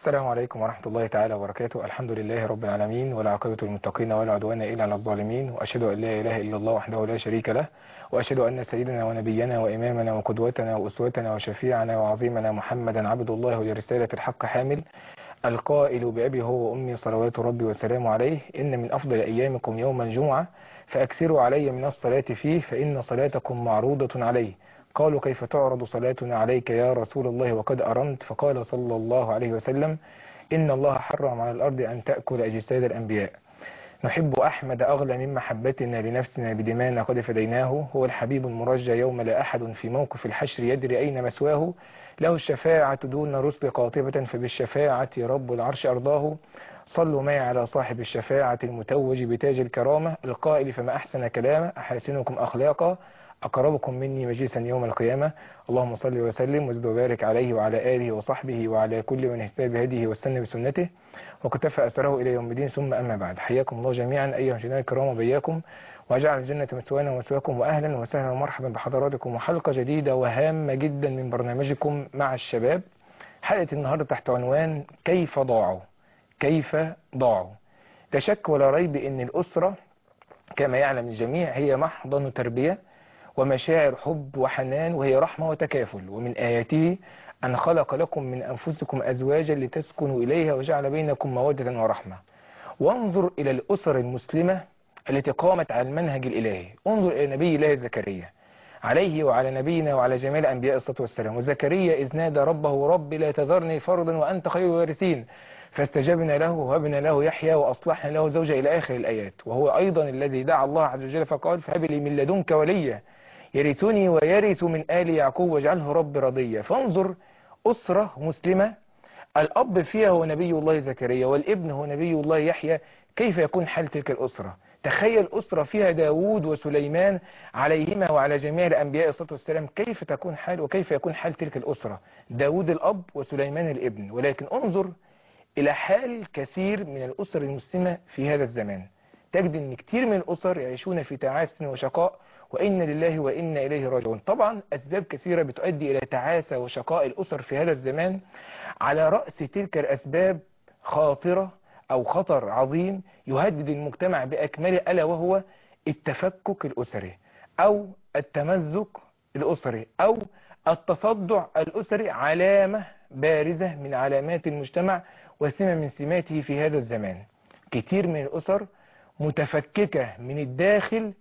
السلام عليكم ورحمة الله تعالى وبركاته الحمد لله رب العالمين ولا عاقبة للمتقين ولا عدوان إلا على الظالمين وأشهد أن لا إله إلا الله وحده لا شريك له وأشهد أن سيدنا ونبينا وإمامنا وقدوتنا وأسوتنا وشفيعنا وعظيمنا محمدا عبد الله ولرسالة الحق حامل القائل بأبي هو وأمي صلوات ربي وسلامه عليه إن من أفضل أيامكم يوم الجمعة فأكثروا علي من الصلاة فيه فإن صلاتكم معروضة عليه قالوا كيف تعرض صلاتنا عليك يا رسول الله وقد أرمت فقال صلى الله عليه وسلم إن الله حرم على الأرض أن تأكل أجساد الأنبياء نحب أحمد أغلى من محبتنا لنفسنا بدمانا قد فديناه هو الحبيب المرجى يوم لا أحد في موقف الحشر يدري أين مسواه له الشفاعة دون رسل قاطبة فبالشفاعة رب العرش أرضاه صلوا معي على صاحب الشفاعة المتوج بتاج الكرامة القائل فما أحسن كلامه أحاسنكم أخلاقا أقربكم مني مجلسا يوم القيامة اللهم صل وسلم وزد وبارك عليه وعلى آله وصحبه وعلى كل من اهتدى بهديه واستنى بسنته وكتف أثره إلى يوم الدين ثم أما بعد حياكم الله جميعا أيها المشاهدين الكرام وبياكم وجعل الجنة مثوانا ومثواكم وأهلا وسهلا ومرحبا بحضراتكم وحلقة جديدة وهامة جدا من برنامجكم مع الشباب حلقة النهاردة تحت عنوان كيف ضاعوا كيف ضاعوا لا شك ولا ريب أن الأسرة كما يعلم الجميع هي محضن تربية ومشاعر حب وحنان وهي رحمة وتكافل ومن آياته أن خلق لكم من أنفسكم أزواجا لتسكنوا إليها وجعل بينكم مودة ورحمة وانظر إلى الأسر المسلمة التي قامت على المنهج الإلهي انظر إلى نبي الله زكريا عليه وعلى نبينا وعلى جميع الأنبياء الصلاة والسلام وزكريا إذ نادى ربه رب لا تذرني فردا وأنت خير الوارثين فاستجبنا له وهبنا له يحيى وأصلحنا له زوجة إلى آخر الآيات وهو أيضا الذي دعا الله عز وجل فقال فهب لي من لدنك وليا يرثني ويرث من آل يعقوب واجعله رب رضيا فانظر أسرة مسلمة الأب فيها هو نبي الله زكريا والابن هو نبي الله يحيى كيف يكون حال تلك الأسرة تخيل أسرة فيها داود وسليمان عليهما وعلى جميع الأنبياء الصلاة والسلام كيف تكون حال وكيف يكون حال تلك الأسرة داود الأب وسليمان الابن ولكن انظر إلى حال كثير من الأسر المسلمة في هذا الزمان تجد أن كثير من الأسر يعيشون في تعاسة وشقاء وإن لله وإنا إليه راجعون طبعا أسباب كثيرة بتؤدي إلى تعاسة وشقاء الأسر في هذا الزمان على رأس تلك الأسباب خاطرة أو خطر عظيم يهدد المجتمع بأكمله ألا وهو التفكك الأسري أو التمزق الأسري أو التصدع الأسري علامة بارزة من علامات المجتمع وسمة من سماته في هذا الزمان كتير من الأسر متفككة من الداخل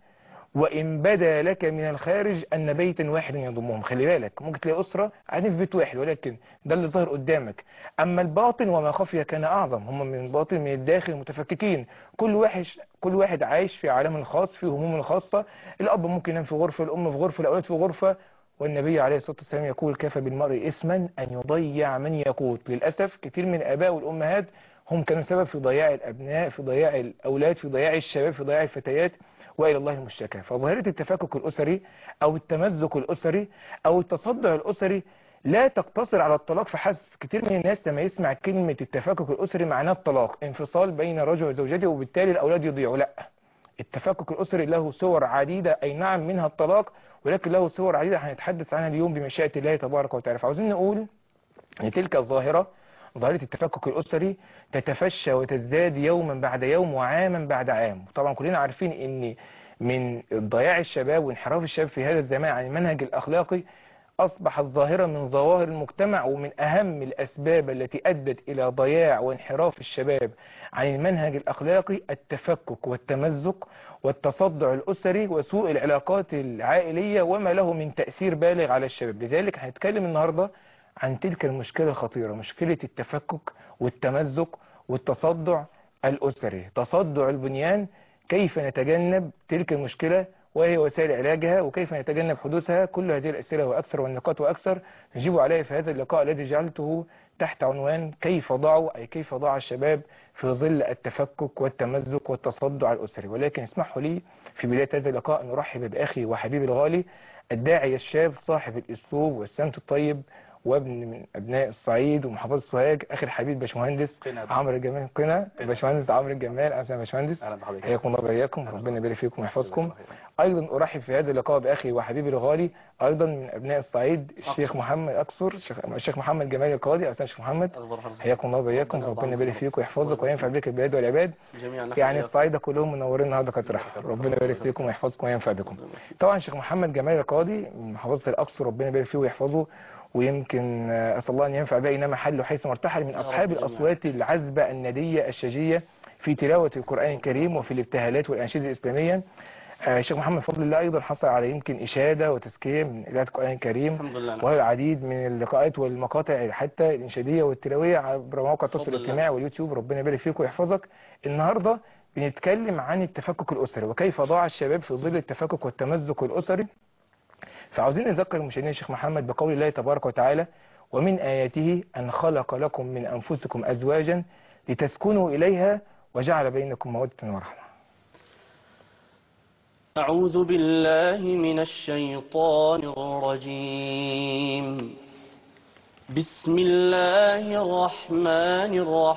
وإن بدا لك من الخارج أن بيتا واحدا يضمهم خلي بالك ممكن تلاقي أسرة قاعدين في بيت واحد ولكن ده اللي ظاهر قدامك أما الباطن وما خفي كان أعظم هم من الباطن من الداخل متفككين كل واحد كل واحد عايش في عالم خاص في هموم خاصة الأب ممكن ينام في غرفة الأم في غرفة الأولاد في غرفة والنبي عليه الصلاة والسلام يقول كفى بالمرء إثما أن يضيع من يقوت للأسف كثير من الآباء والأمهات هم كانوا سبب في ضياع الأبناء في ضياع الأولاد في ضياع الشباب في ضياع الفتيات وإلى الله المشتكى فظاهرة التفكك الأسري أو التمزق الأسري أو التصدع الأسري لا تقتصر على الطلاق فحسب كتير من الناس لما يسمع كلمة التفكك الأسري معناه الطلاق انفصال بين رجل وزوجته وبالتالي الأولاد يضيعوا لا التفكك الأسري له صور عديدة أي نعم منها الطلاق ولكن له صور عديدة هنتحدث عنها اليوم بمشيئة الله تبارك وتعالى فعاوزين نقول أن تلك الظاهرة ظاهرة التفكك الأسري تتفشى وتزداد يوما بعد يوم وعاما بعد عام طبعا كلنا عارفين ان من ضياع الشباب وانحراف الشباب في هذا الزمان عن المنهج الأخلاقي أصبحت ظاهرة من ظواهر المجتمع ومن أهم الأسباب التي أدت إلى ضياع وانحراف الشباب عن المنهج الأخلاقي التفكك والتمزق والتصدع الأسري وسوء العلاقات العائلية وما له من تأثير بالغ على الشباب لذلك هنتكلم النهاردة عن تلك المشكلة الخطيرة مشكلة التفكك والتمزق والتصدع الأسري تصدع البنيان كيف نتجنب تلك المشكلة وهي وسائل علاجها وكيف نتجنب حدوثها كل هذه الأسئلة وأكثر والنقاط وأكثر نجيب عليها في هذا اللقاء الذي جعلته تحت عنوان كيف ضاعوا أي كيف ضاع الشباب في ظل التفكك والتمزق والتصدع الأسري ولكن اسمحوا لي في بداية هذا اللقاء أن أرحب بأخي وحبيبي الغالي الداعي الشاب صاحب الأسلوب والسمت الطيب وابن من ابناء الصعيد ومحافظه سوهاج اخر حبيب باشمهندس قنا. عمرو الجمال قنا باشمهندس عمرو الجمال اهلا يا باشمهندس اهلا بحضرتك حياكم الله وبياكم ربنا يبارك فيكم ويحفظكم جزاك الله ايضا ارحب في هذا اللقاء باخي وحبيبي الغالي ايضا من ابناء الصعيد الشيخ محمد اكثر الشيخ الشيخ محمد جمال القاضي اهلا شيخ محمد الله يحفظك. حياكم الله وبياكم ربنا ربنا يرضى يبارك عنكم. فيكم ويحفظك وينفع بك البلاد والعباد جميعا نحن يعني إياكم. الصعايده كلهم منورين النهارده كترح ربنا يبارك فيكم ويحفظكم وينفع بكم طبعا الشيخ محمد جمال القاضي من محافظه الاقصر ربنا يبارك فيه ويحفظه ويمكن آه، اسال الله ان ينفع به اينما حل حيث ارتحل من اصحاب رب جميعا. الاصوات العذبه النديه الشجيه في تلاوه القران الكريم وفي الابتهالات والاناشيد الاسلاميه آه، الشيخ محمد فضل الله ايضا حصل على يمكن اشاده وتزكيه من قراءه القران الكريم الحمد لله نعم. والعديد من اللقاءات والمقاطع حتى الانشاديه والتلاويه عبر مواقع التواصل بفضل الله. الاجتماعي واليوتيوب ربنا يبارك فيك ويحفظك النهارده بنتكلم عن التفكك الاسري وكيف ضاع الشباب في ظل التفكك والتمزق الاسري فعاوزين نذكر المشاهدين الشيخ محمد بقول الله تبارك وتعالى ومن آياته أن خلق لكم من أنفسكم أزواجا لتسكنوا إليها وجعل بينكم مودة ورحمة أعوذ بالله من الشيطان الرجيم بسم الله الرحمن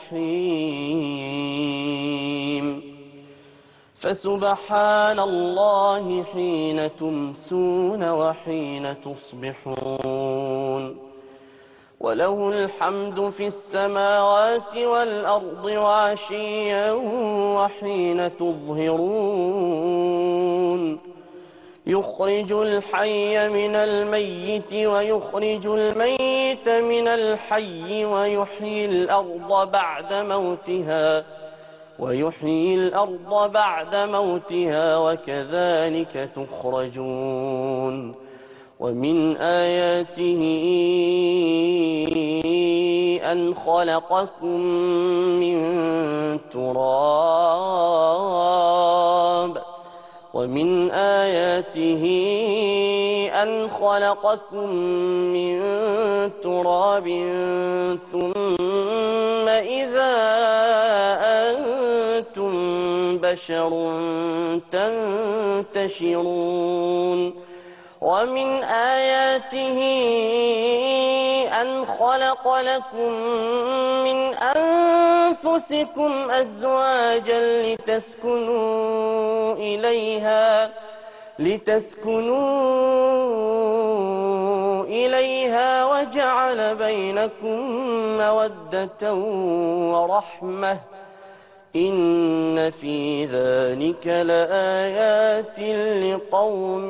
الرحيم فسبحان الله حين تمسون وحين تصبحون وله الحمد في السماوات والأرض وعشيا وحين تظهرون يخرج الحي من الميت ويخرج الميت من الحي ويحيي الأرض بعد موتها ويحيي الأرض بعد موتها وكذلك تخرجون ومن آياته أن خلقكم من تراب ومن آياته أن خلقكم من تراب ثم إذا أنتم بشر تنتشرون ومن آياته أن خلق لكم من أنفسكم أزواجا لتسكنوا إليها لتسكنوا إليها وجعل بينكم مودة ورحمة إن في ذلك لآيات لقوم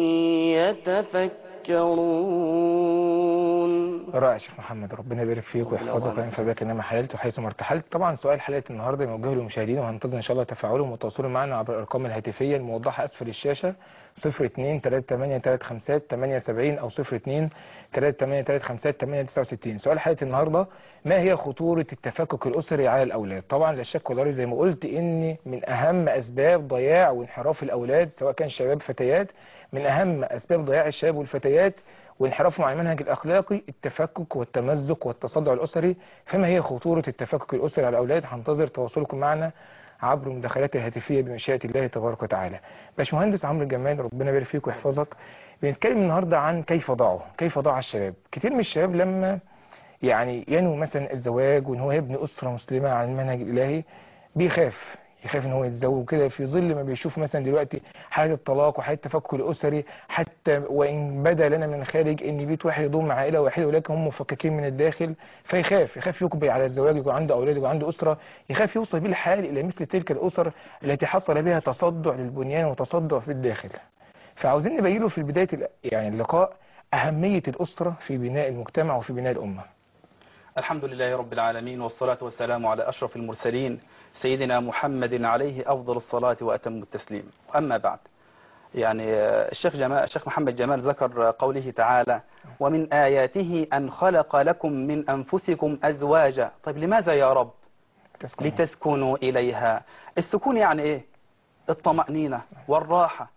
يتفكرون رائع يا شيخ محمد ربنا يبارك فيك ربنا ويحفظك يبارك وينفع بك انما حللت وحيث ما ارتحلت طبعا سؤال حلقه النهارده موجه للمشاهدين وهنتظر ان شاء الله تفاعلهم وتواصلهم معنا عبر الارقام الهاتفيه الموضحه اسفل الشاشه 02 38 35 78 او 02 38 35 869 سؤال حلقه النهارده ما هي خطوره التفكك الاسري على الاولاد طبعا لا شك ولا ريب زي ما قلت ان من اهم اسباب ضياع وانحراف الاولاد سواء كان شباب فتيات من اهم اسباب ضياع الشباب والفتيات وانحرافهم عن المنهج الاخلاقي التفكك والتمزق والتصدع الاسري فما هي خطوره التفكك الاسري على الاولاد هنتظر تواصلكم معنا عبر المداخلات الهاتفيه بمشيئه الله تبارك وتعالى. باشمهندس عمرو الجمال ربنا يبارك فيك ويحفظك. بنتكلم النهارده عن كيف ضاعوا، كيف ضاع الشباب. كتير من الشباب لما يعني ينوي مثلا الزواج وان هو يبني اسره مسلمه على المنهج الالهي بيخاف يخاف ان هو يتزوج كده في ظل ما بيشوف مثلا دلوقتي حاله الطلاق وحاله التفكك الاسري حتى وان بدا لنا من الخارج ان بيت واحد يضم عائله واحده ولكن هم مفككين من الداخل فيخاف يخاف يقبل على الزواج يكون عنده اولاد يكون عنده اسره يخاف يوصل بيه الحال الى مثل تلك الاسر التي حصل بها تصدع للبنيان وتصدع في الداخل فعاوزين نبين له في بدايه ال- يعني اللقاء اهميه الاسره في بناء المجتمع وفي بناء الامه الحمد لله رب العالمين والصلاة والسلام على أشرف المرسلين سيدنا محمد عليه أفضل الصلاة وأتم التسليم أما بعد يعني آه، الشيخ جمال الشيخ محمد جمال ذكر قوله تعالى ومن آياته أن خلق لكم من أنفسكم أزواجا طيب لماذا يا رب تسكن. لتسكنوا إليها السكون يعني إيه الطمأنينة والراحة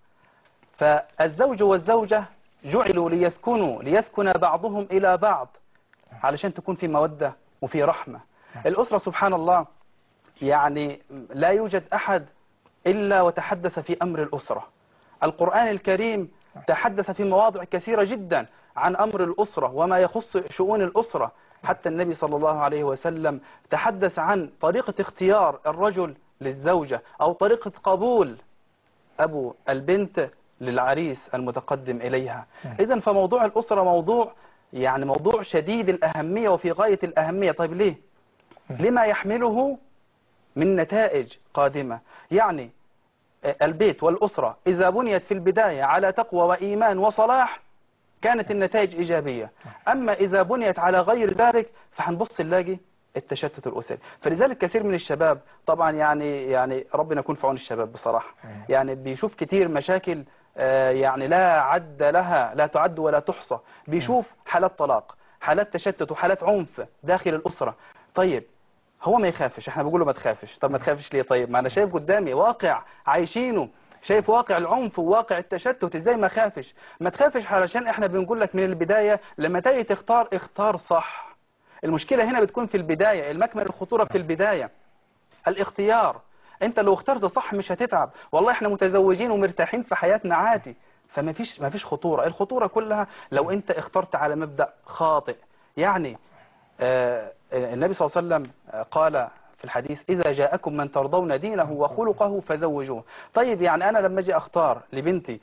فالزوج والزوجة جعلوا ليسكنوا ليسكن بعضهم إلى بعض علشان تكون في مودة وفي رحمة الأسرة سبحان الله يعني لا يوجد أحد إلا وتحدث في أمر الأسرة القرآن الكريم تحدث في مواضع كثيرة جدا عن أمر الأسرة وما يخص شؤون الأسرة حتى النبي صلى الله عليه وسلم تحدث عن طريقة اختيار الرجل للزوجة أو طريقة قبول أبو البنت للعريس المتقدم إليها إذا فموضوع الأسرة موضوع يعني موضوع شديد الأهمية وفي غاية الأهمية طيب ليه لما يحمله من نتائج قادمة يعني البيت والأسرة إذا بنيت في البداية على تقوى وإيمان وصلاح كانت النتائج إيجابية أما إذا بنيت على غير ذلك فهنبص نلاقي التشتت الأسري فلذلك كثير من الشباب طبعا يعني يعني ربنا يكون في عون الشباب بصراحة يعني بيشوف كتير مشاكل آه، يعني لا عد لها لا تعد ولا تحصى بيشوف حالات طلاق حالات تشتت وحالات عنف داخل الأسرة طيب هو ما يخافش احنا بنقول له ما تخافش طب ما تخافش ليه طيب ما انا شايف قدامي واقع عايشينه شايف واقع العنف وواقع التشتت ازاي ما خافش ما تخافش علشان احنا بنقول لك من البداية لما تيجي تختار اختار صح المشكلة هنا بتكون في البداية المكمن الخطورة في البداية الاختيار انت لو اخترت صح مش هتتعب والله احنا متزوجين ومرتاحين في حياتنا عادي فما فيش ما فيش خطورة الخطورة كلها لو انت اخترت على مبدأ خاطئ يعني آه، النبي صلى الله عليه وسلم آه، قال في الحديث إذا جاءكم من ترضون دينه وخلقه فزوجوه طيب يعني أنا لما أجي أختار لبنتي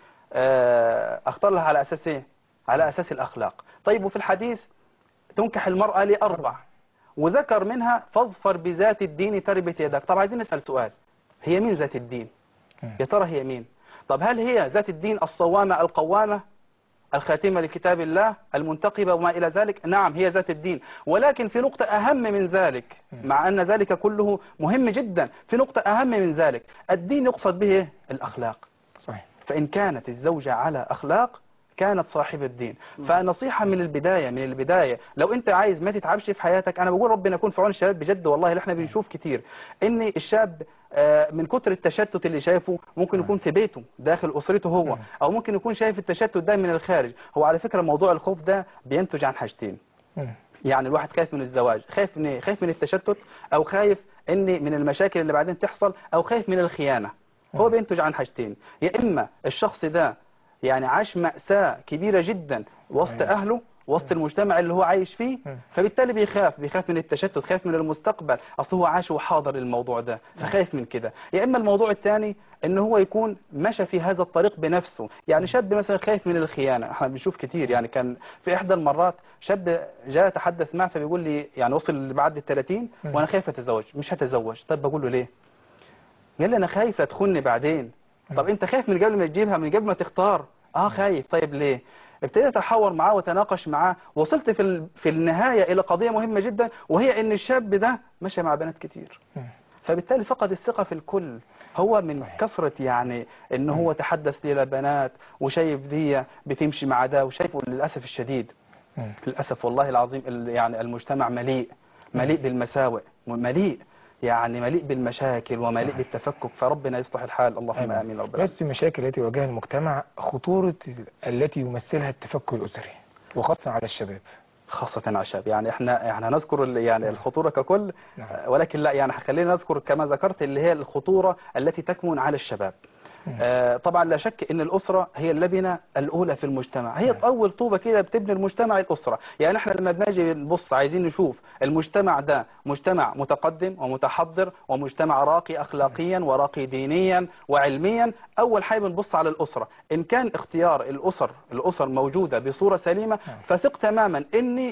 آه، أختار لها على أساس إيه على أساس الأخلاق طيب وفي الحديث تنكح المرأة لأربع وذكر منها فاظفر بذات الدين تربت يدك طب عايزين نسأل سؤال هي مين ذات الدين يا ترى هي مين طب هل هي ذات الدين الصوامة القوامة الخاتمة لكتاب الله المنتقبة وما إلى ذلك نعم هي ذات الدين ولكن في نقطة أهم من ذلك مع أن ذلك كله مهم جدا في نقطة أهم من ذلك الدين يقصد به إيه؟ الأخلاق صحيح فإن كانت الزوجة على أخلاق كانت صاحبة الدين فنصيحة من البداية من البداية لو انت عايز ما تتعبش في حياتك انا بقول ربنا يكون في عون الشباب بجد والله اللي احنا بنشوف كتير ان الشاب آه، من كتر التشتت اللي شايفه ممكن يكون في بيته داخل اسرته هو او ممكن يكون شايف التشتت ده من الخارج هو على فكرة موضوع الخوف ده بينتج عن حاجتين مم. يعني الواحد خايف من الزواج خايف من إيه؟ خايف من التشتت او خايف ان من المشاكل اللي بعدين تحصل او خايف من الخيانة هو بينتج عن حاجتين يا اما الشخص ده يعني عاش مأساة كبيرة جدا وسط أيوة. اهله وسط المجتمع اللي هو عايش فيه مم. فبالتالي بيخاف بيخاف من التشتت خايف من المستقبل اصل هو عاش وحاضر الموضوع ده فخايف من كده يا اما الموضوع الثاني ان هو يكون مشى في هذا الطريق بنفسه يعني شاب مثلا خايف من الخيانة احنا بنشوف كتير يعني كان في احدى المرات شاب جاء يتحدث معي فبيقول لي يعني وصل بعد ال 30 مم. وانا خايف اتزوج مش هتزوج طب بقول له ليه قال لي انا خايف ادخلني بعدين طب انت خايف من قبل ما تجيبها من قبل ما تختار اه خايف طيب ليه ابتديت اتحاور معاه واتناقش معاه وصلت في ال- في النهايه الى قضيه مهمه جدا وهي ان الشاب ده مشى مع بنات كتير مم. فبالتالي فقد الثقه في الكل هو من صحيح. كثره يعني ان هو تحدث لي لبنات وشايف دي بتمشي مع ده وشايفه للاسف الشديد مم. للأسف والله العظيم ال- يعني المجتمع مليء مليء بالمساوئ مليء يعني مليء بالمشاكل ومليء بالتفكك فربنا يصلح الحال اللهم آمين. آمين رب العالمين بس المشاكل التي يواجهها المجتمع خطورة التي يمثلها التفكك الأسري وخاصة على الشباب خاصة على الشباب يعني احنا احنا نذكر ال- يعني الخطورة ككل نعم. آه، ولكن لا يعني خلينا نذكر كما ذكرت اللي هي الخطورة التي تكمن على الشباب آه، طبعا لا شك ان الاسره هي اللبنه الاولى في المجتمع هي نعم. اول طوبه كده بتبني المجتمع الاسره يعني احنا لما بنجي نبص عايزين نشوف المجتمع ده مجتمع متقدم ومتحضر ومجتمع راقي اخلاقيا وراقي دينيا وعلميا اول حاجه بنبص على الاسره ان كان اختيار الاسر الاسر موجوده بصوره سليمه نعم. فثق تماما ان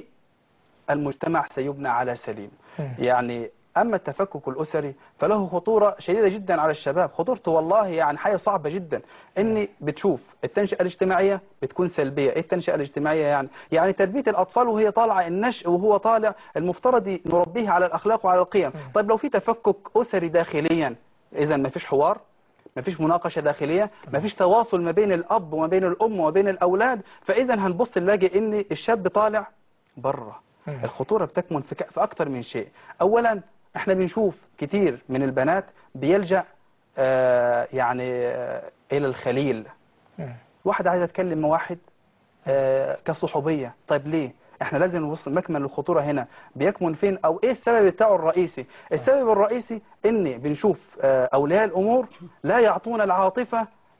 المجتمع سيبنى على سليم مم. يعني أما التفكك الأسري فله خطورة شديدة جدا على الشباب خطورته والله يعني حاجة صعبة جدا إني بتشوف التنشئة الاجتماعية بتكون سلبية إيه التنشئة الاجتماعية يعني يعني تربية الأطفال وهي طالعة النشء وهو طالع المفترض نربيه على الأخلاق وعلى القيم طيب لو في تفكك أسري داخليا إذا ما فيش حوار ما فيش مناقشة داخلية ما فيش تواصل ما بين الأب وما بين الأم وما بين الأولاد فإذا هنبص نلاقي إن الشاب طالع بره مم. الخطورة بتكمن في, ك- في أكتر من شيء أولا احنا بنشوف كتير من البنات بيلجأ آه يعني آه إلى الخليل مم. واحد عايز يتكلم مع واحد آه كصحوبية طيب ليه احنا لازم نبص مكمن الخطورة هنا بيكمن فين او ايه السبب بتاعه الرئيسي السبب الرئيسي ان بنشوف آه اولياء الامور لا يعطون العاطفة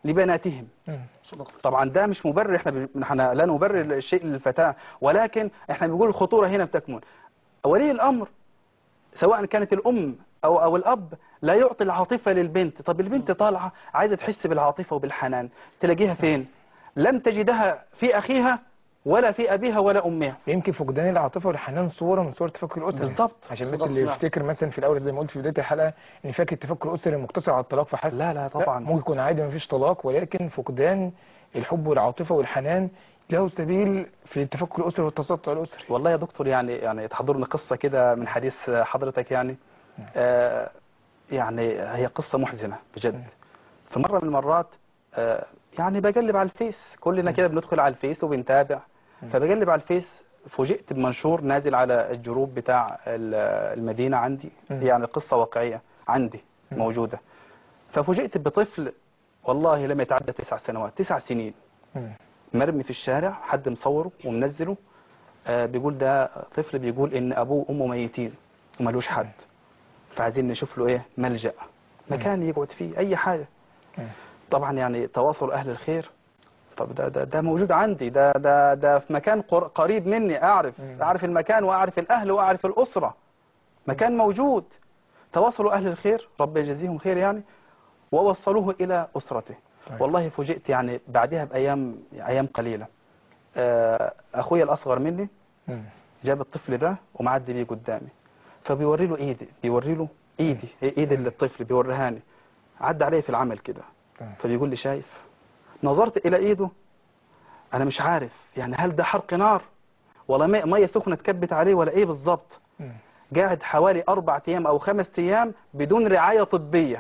لبناتهم مم. طبعا ده مش مبرر احنا ب... احنا لا نبرر الشيء للفتاة ولكن احنا بنقول الخطورة هنا بتكمن ولي الامر سواء كانت الام او او الاب لا يعطي العاطفة للبنت طب البنت طالعة عايزة تحس بالعاطفة وبالحنان تلاقيها فين لم تجدها في اخيها ولا في ابيها ولا امها يمكن فقدان العاطفه والحنان صوره من صور التفكك الاسري بالظبط. عشان بس بالظبط، اللي نعم. يفتكر مثلا في الاول زي ما قلت في بدايه الحلقه ان فاكر التفكك الاسري مقتصر على الطلاق فحسب لا لا طبعا ممكن يكون عادي ما فيش طلاق ولكن فقدان الحب والعاطفه والحنان له سبيل في التفكك الاسري والتسطع الاسري والله يا دكتور يعني يعني تحضرني قصة كده من حديث حضرتك يعني آه يعني هي قصة محزنة بجد في مرة من المرات آه يعني بقلب على الفيس كلنا كده بندخل على الفيس وبنتابع فبقلب على الفيس فوجئت بمنشور نازل على الجروب بتاع ال- المدينة عندي مم. يعني قصة واقعية عندي موجودة ففوجئت بطفل والله لم يتعدى تسع سنوات تسع سنين مم. مرمي في الشارع حد مصوره ومنزله آه بيقول ده طفل بيقول ان ابوه وامه ميتين وملوش حد فعايزين نشوف له ايه ملجأ مكان يقعد فيه اي حاجة مم. طبعا يعني تواصل اهل الخير طب ده ده ده موجود عندي ده ده ده في مكان قر- قريب مني اعرف مم. اعرف المكان واعرف الاهل واعرف الاسرة مكان موجود تواصلوا اهل الخير رب يجزيهم خير يعني ووصلوه الى اسرته طيب. والله فوجئت يعني بعدها بايام ايام قليله آه، اخويا الاصغر مني مم. جاب الطفل ده ومعدي بيه قدامي فبيوري له ايدي بيوري له ايدي ايد اللي الطفل بيوريهاني عدى عليه في العمل كده تمام. فبيقول لي شايف نظرت الى ايده انا مش عارف يعني هل ده حرق نار ولا مي- ميه سخنه اتكبت عليه ولا ايه بالظبط مم. قاعد حوالي أربع أيام أو خمس أيام بدون رعاية طبية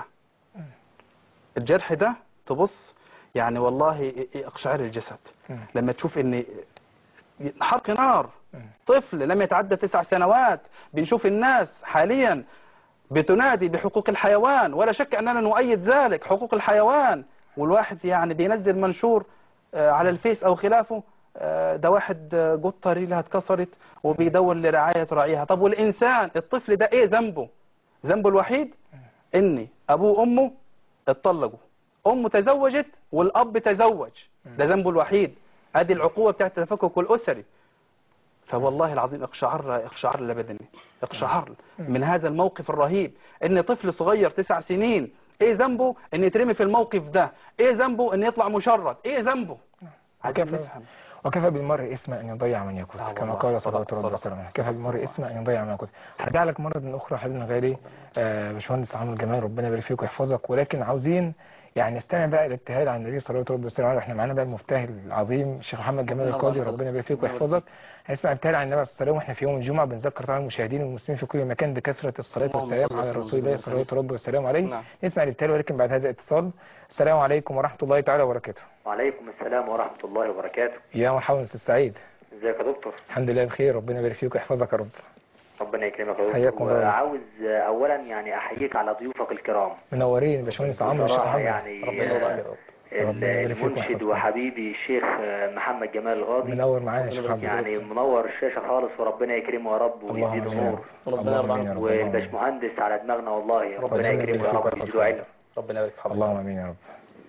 الجرح ده تبص يعني والله اقشعر الجسد مم. لما تشوف ان حرق نار مم. طفل لم يتعدى تسع سنوات بنشوف الناس حاليا بتنادي بحقوق الحيوان ولا شك أننا نؤيد ذلك حقوق الحيوان والواحد يعني بينزل منشور آه، على الفيس أو خلافه آه، ده واحد آه، قطة ريلها اتكسرت وبيدور لرعاية راعيها طب والإنسان الطفل ده إيه ذنبه ذنبه الوحيد إني أبوه وأمه اتطلقوا أمه تزوجت والأب تزوج ده ذنبه الوحيد هذه العقوبة بتاعت التفكك الأسري فوالله العظيم اقشعر اقشعر لبدني اقشعر من هذا الموقف الرهيب ان طفل صغير تسع سنين ايه ذنبه ان يترمي في الموقف ده ايه ذنبه ان يطلع مشرد ايه ذنبه عايزين وكيف نفهم وكفى بالمرء اسما ان يضيع من يكون آه كما والله. قال صدق- صلوات ربي صدق. وسلامه عليه. كفى بالمرء اسما ان يضيع من يكون هرجع لك مره اخرى حبيبنا غالي آه، باشمهندس عمرو جمال ربنا يبارك فيك ويحفظك ولكن عاوزين يعني نستمع بقى الابتهال عن النبي صلى الله عليه وسلم احنا معانا بقى المبتهل العظيم الشيخ محمد جمال الله القاضي يحفظك. ربنا يبارك فيك ويحفظك هنسمع ابتهال عن النبي صلى الله عليه وسلم واحنا في يوم الجمعه بنذكر طبعا المشاهدين والمسلمين في كل مكان بكثره الصلاه اللهم والسلام صل على وسلم رسول الله وبارك صلى الله عليه والسلام عليه نعم. نسمع الابتهال ولكن بعد هذا الاتصال السلام عليكم ورحمه الله تعالى وبركاته وعليكم السلام ورحمة الله وبركاته يا مرحبا استاذ سعيد ازيك يا دكتور الحمد لله بخير ربنا يبارك فيك ويحفظك يا رب ربنا يكرمك يا حياكم دكتور الله. وعاوز اولا يعني احييك على ضيوفك الكرام منورين باشمهندس عمرو الشيخ بصراحة محمد يعني ربنا يرضى آه، عليك. ربنا يبارك فيك المنشد ويحفظك. وحبيبي الشيخ آه، محمد جمال الغاضي منور معانا يا شيخ محمد يعني منور الشاشة خالص وربنا يكرمه يا رب اللهم ويزيده امين يا نور رب ربنا اللهم يرضى امين يا عنك. رب اللهم آمين. والباشمهندس على دماغنا والله ربنا يبارك يكرمه يا فيك رب ويحفظك. ويزيده علم ربنا يبارك في حضرتك اللهم امين يا رب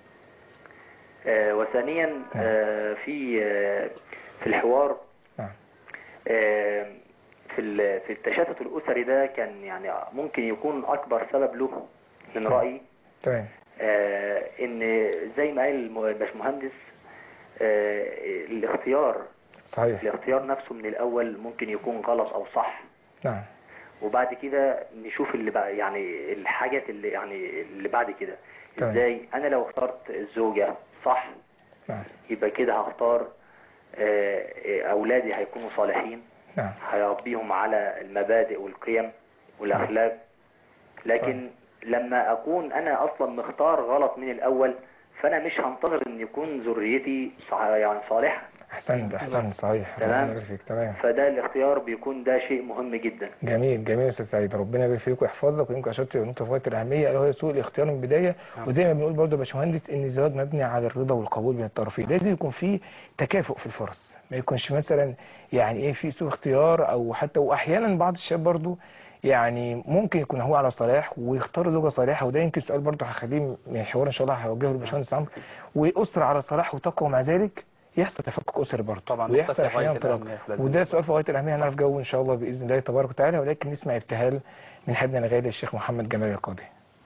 آه، وثانيا آه، في آه، في الحوار نعم. آه، في ال- في التشتت الأسري ده كان يعني ممكن يكون أكبر سبب له من رأيي تمام آه، إن زي ما قال الم- الباشمهندس آه، الاختيار صحيح الاختيار نفسه من الأول ممكن يكون غلط أو صح نعم وبعد كده نشوف اللي بقى يعني الحاجات اللي يعني اللي بعد كده تمام. ازاي انا لو اخترت الزوجة صح نعم يبقى كده هختار آه، آه، اولادي هيكونوا صالحين نعم هيربيهم على المبادئ والقيم والاخلاق لكن لما اكون انا اصلا مختار غلط من الاول فانا مش هنتظر ان يكون ذريتي صح- يعني صالحة احسنت احسنت صحيح تمام. ربنا يبارك فيك تمام فده الاختيار بيكون ده شيء مهم جدا جميل جميل يا استاذ سعيد ربنا يبارك فيك ويحفظك ويمكن اشرت نقطه في وقت الاهميه اللي هو سوء الاختيار من البدايه وزي ما بنقول برضه يا باشمهندس ان الزواج مبني على الرضا والقبول بين الطرفين لازم يكون في تكافؤ في الفرص ما يكونش مثلا يعني ايه في سوء اختيار او حتى واحيانا بعض الشباب برضه يعني ممكن يكون هو على صلاح ويختار زوجة صالحة وده يمكن سؤال برضه هخليه من الحوار ان شاء الله هوجهه للباشمهندس عمرو وأسرة على صلاح وتقوى مع ذلك يحصل تفكك أسري برضه طبعا ويحصل نقطة في أحيانا غاية طلاق الأهمية في الأزمة. وده سؤال في غاية الأهمية هنعرف جاوبه إن شاء الله بإذن الله تبارك وتعالى ولكن نسمع ابتهال من حبنا الغالي الشيخ محمد جمال القاضي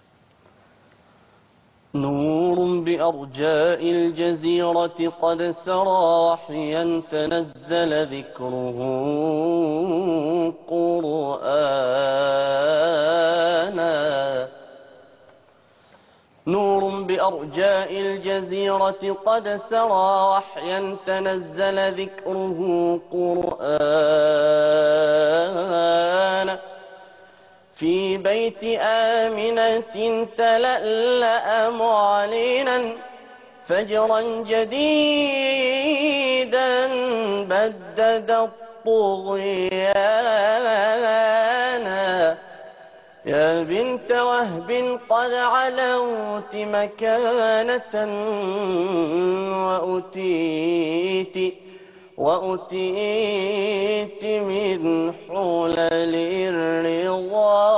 نور بأرجاء الجزيرة قد سرى وحيا تنزل ذكره قرآنا نور بأرجاء الجزيرة قد سرى وحيا تنزل ذكره قرآنا في بيت آمنة تلألأ معلنا فجرا جديدا بدد الطغيانا يا بنت وهب قد علوت مكانة وأتيت وأتيت من حلل الرضا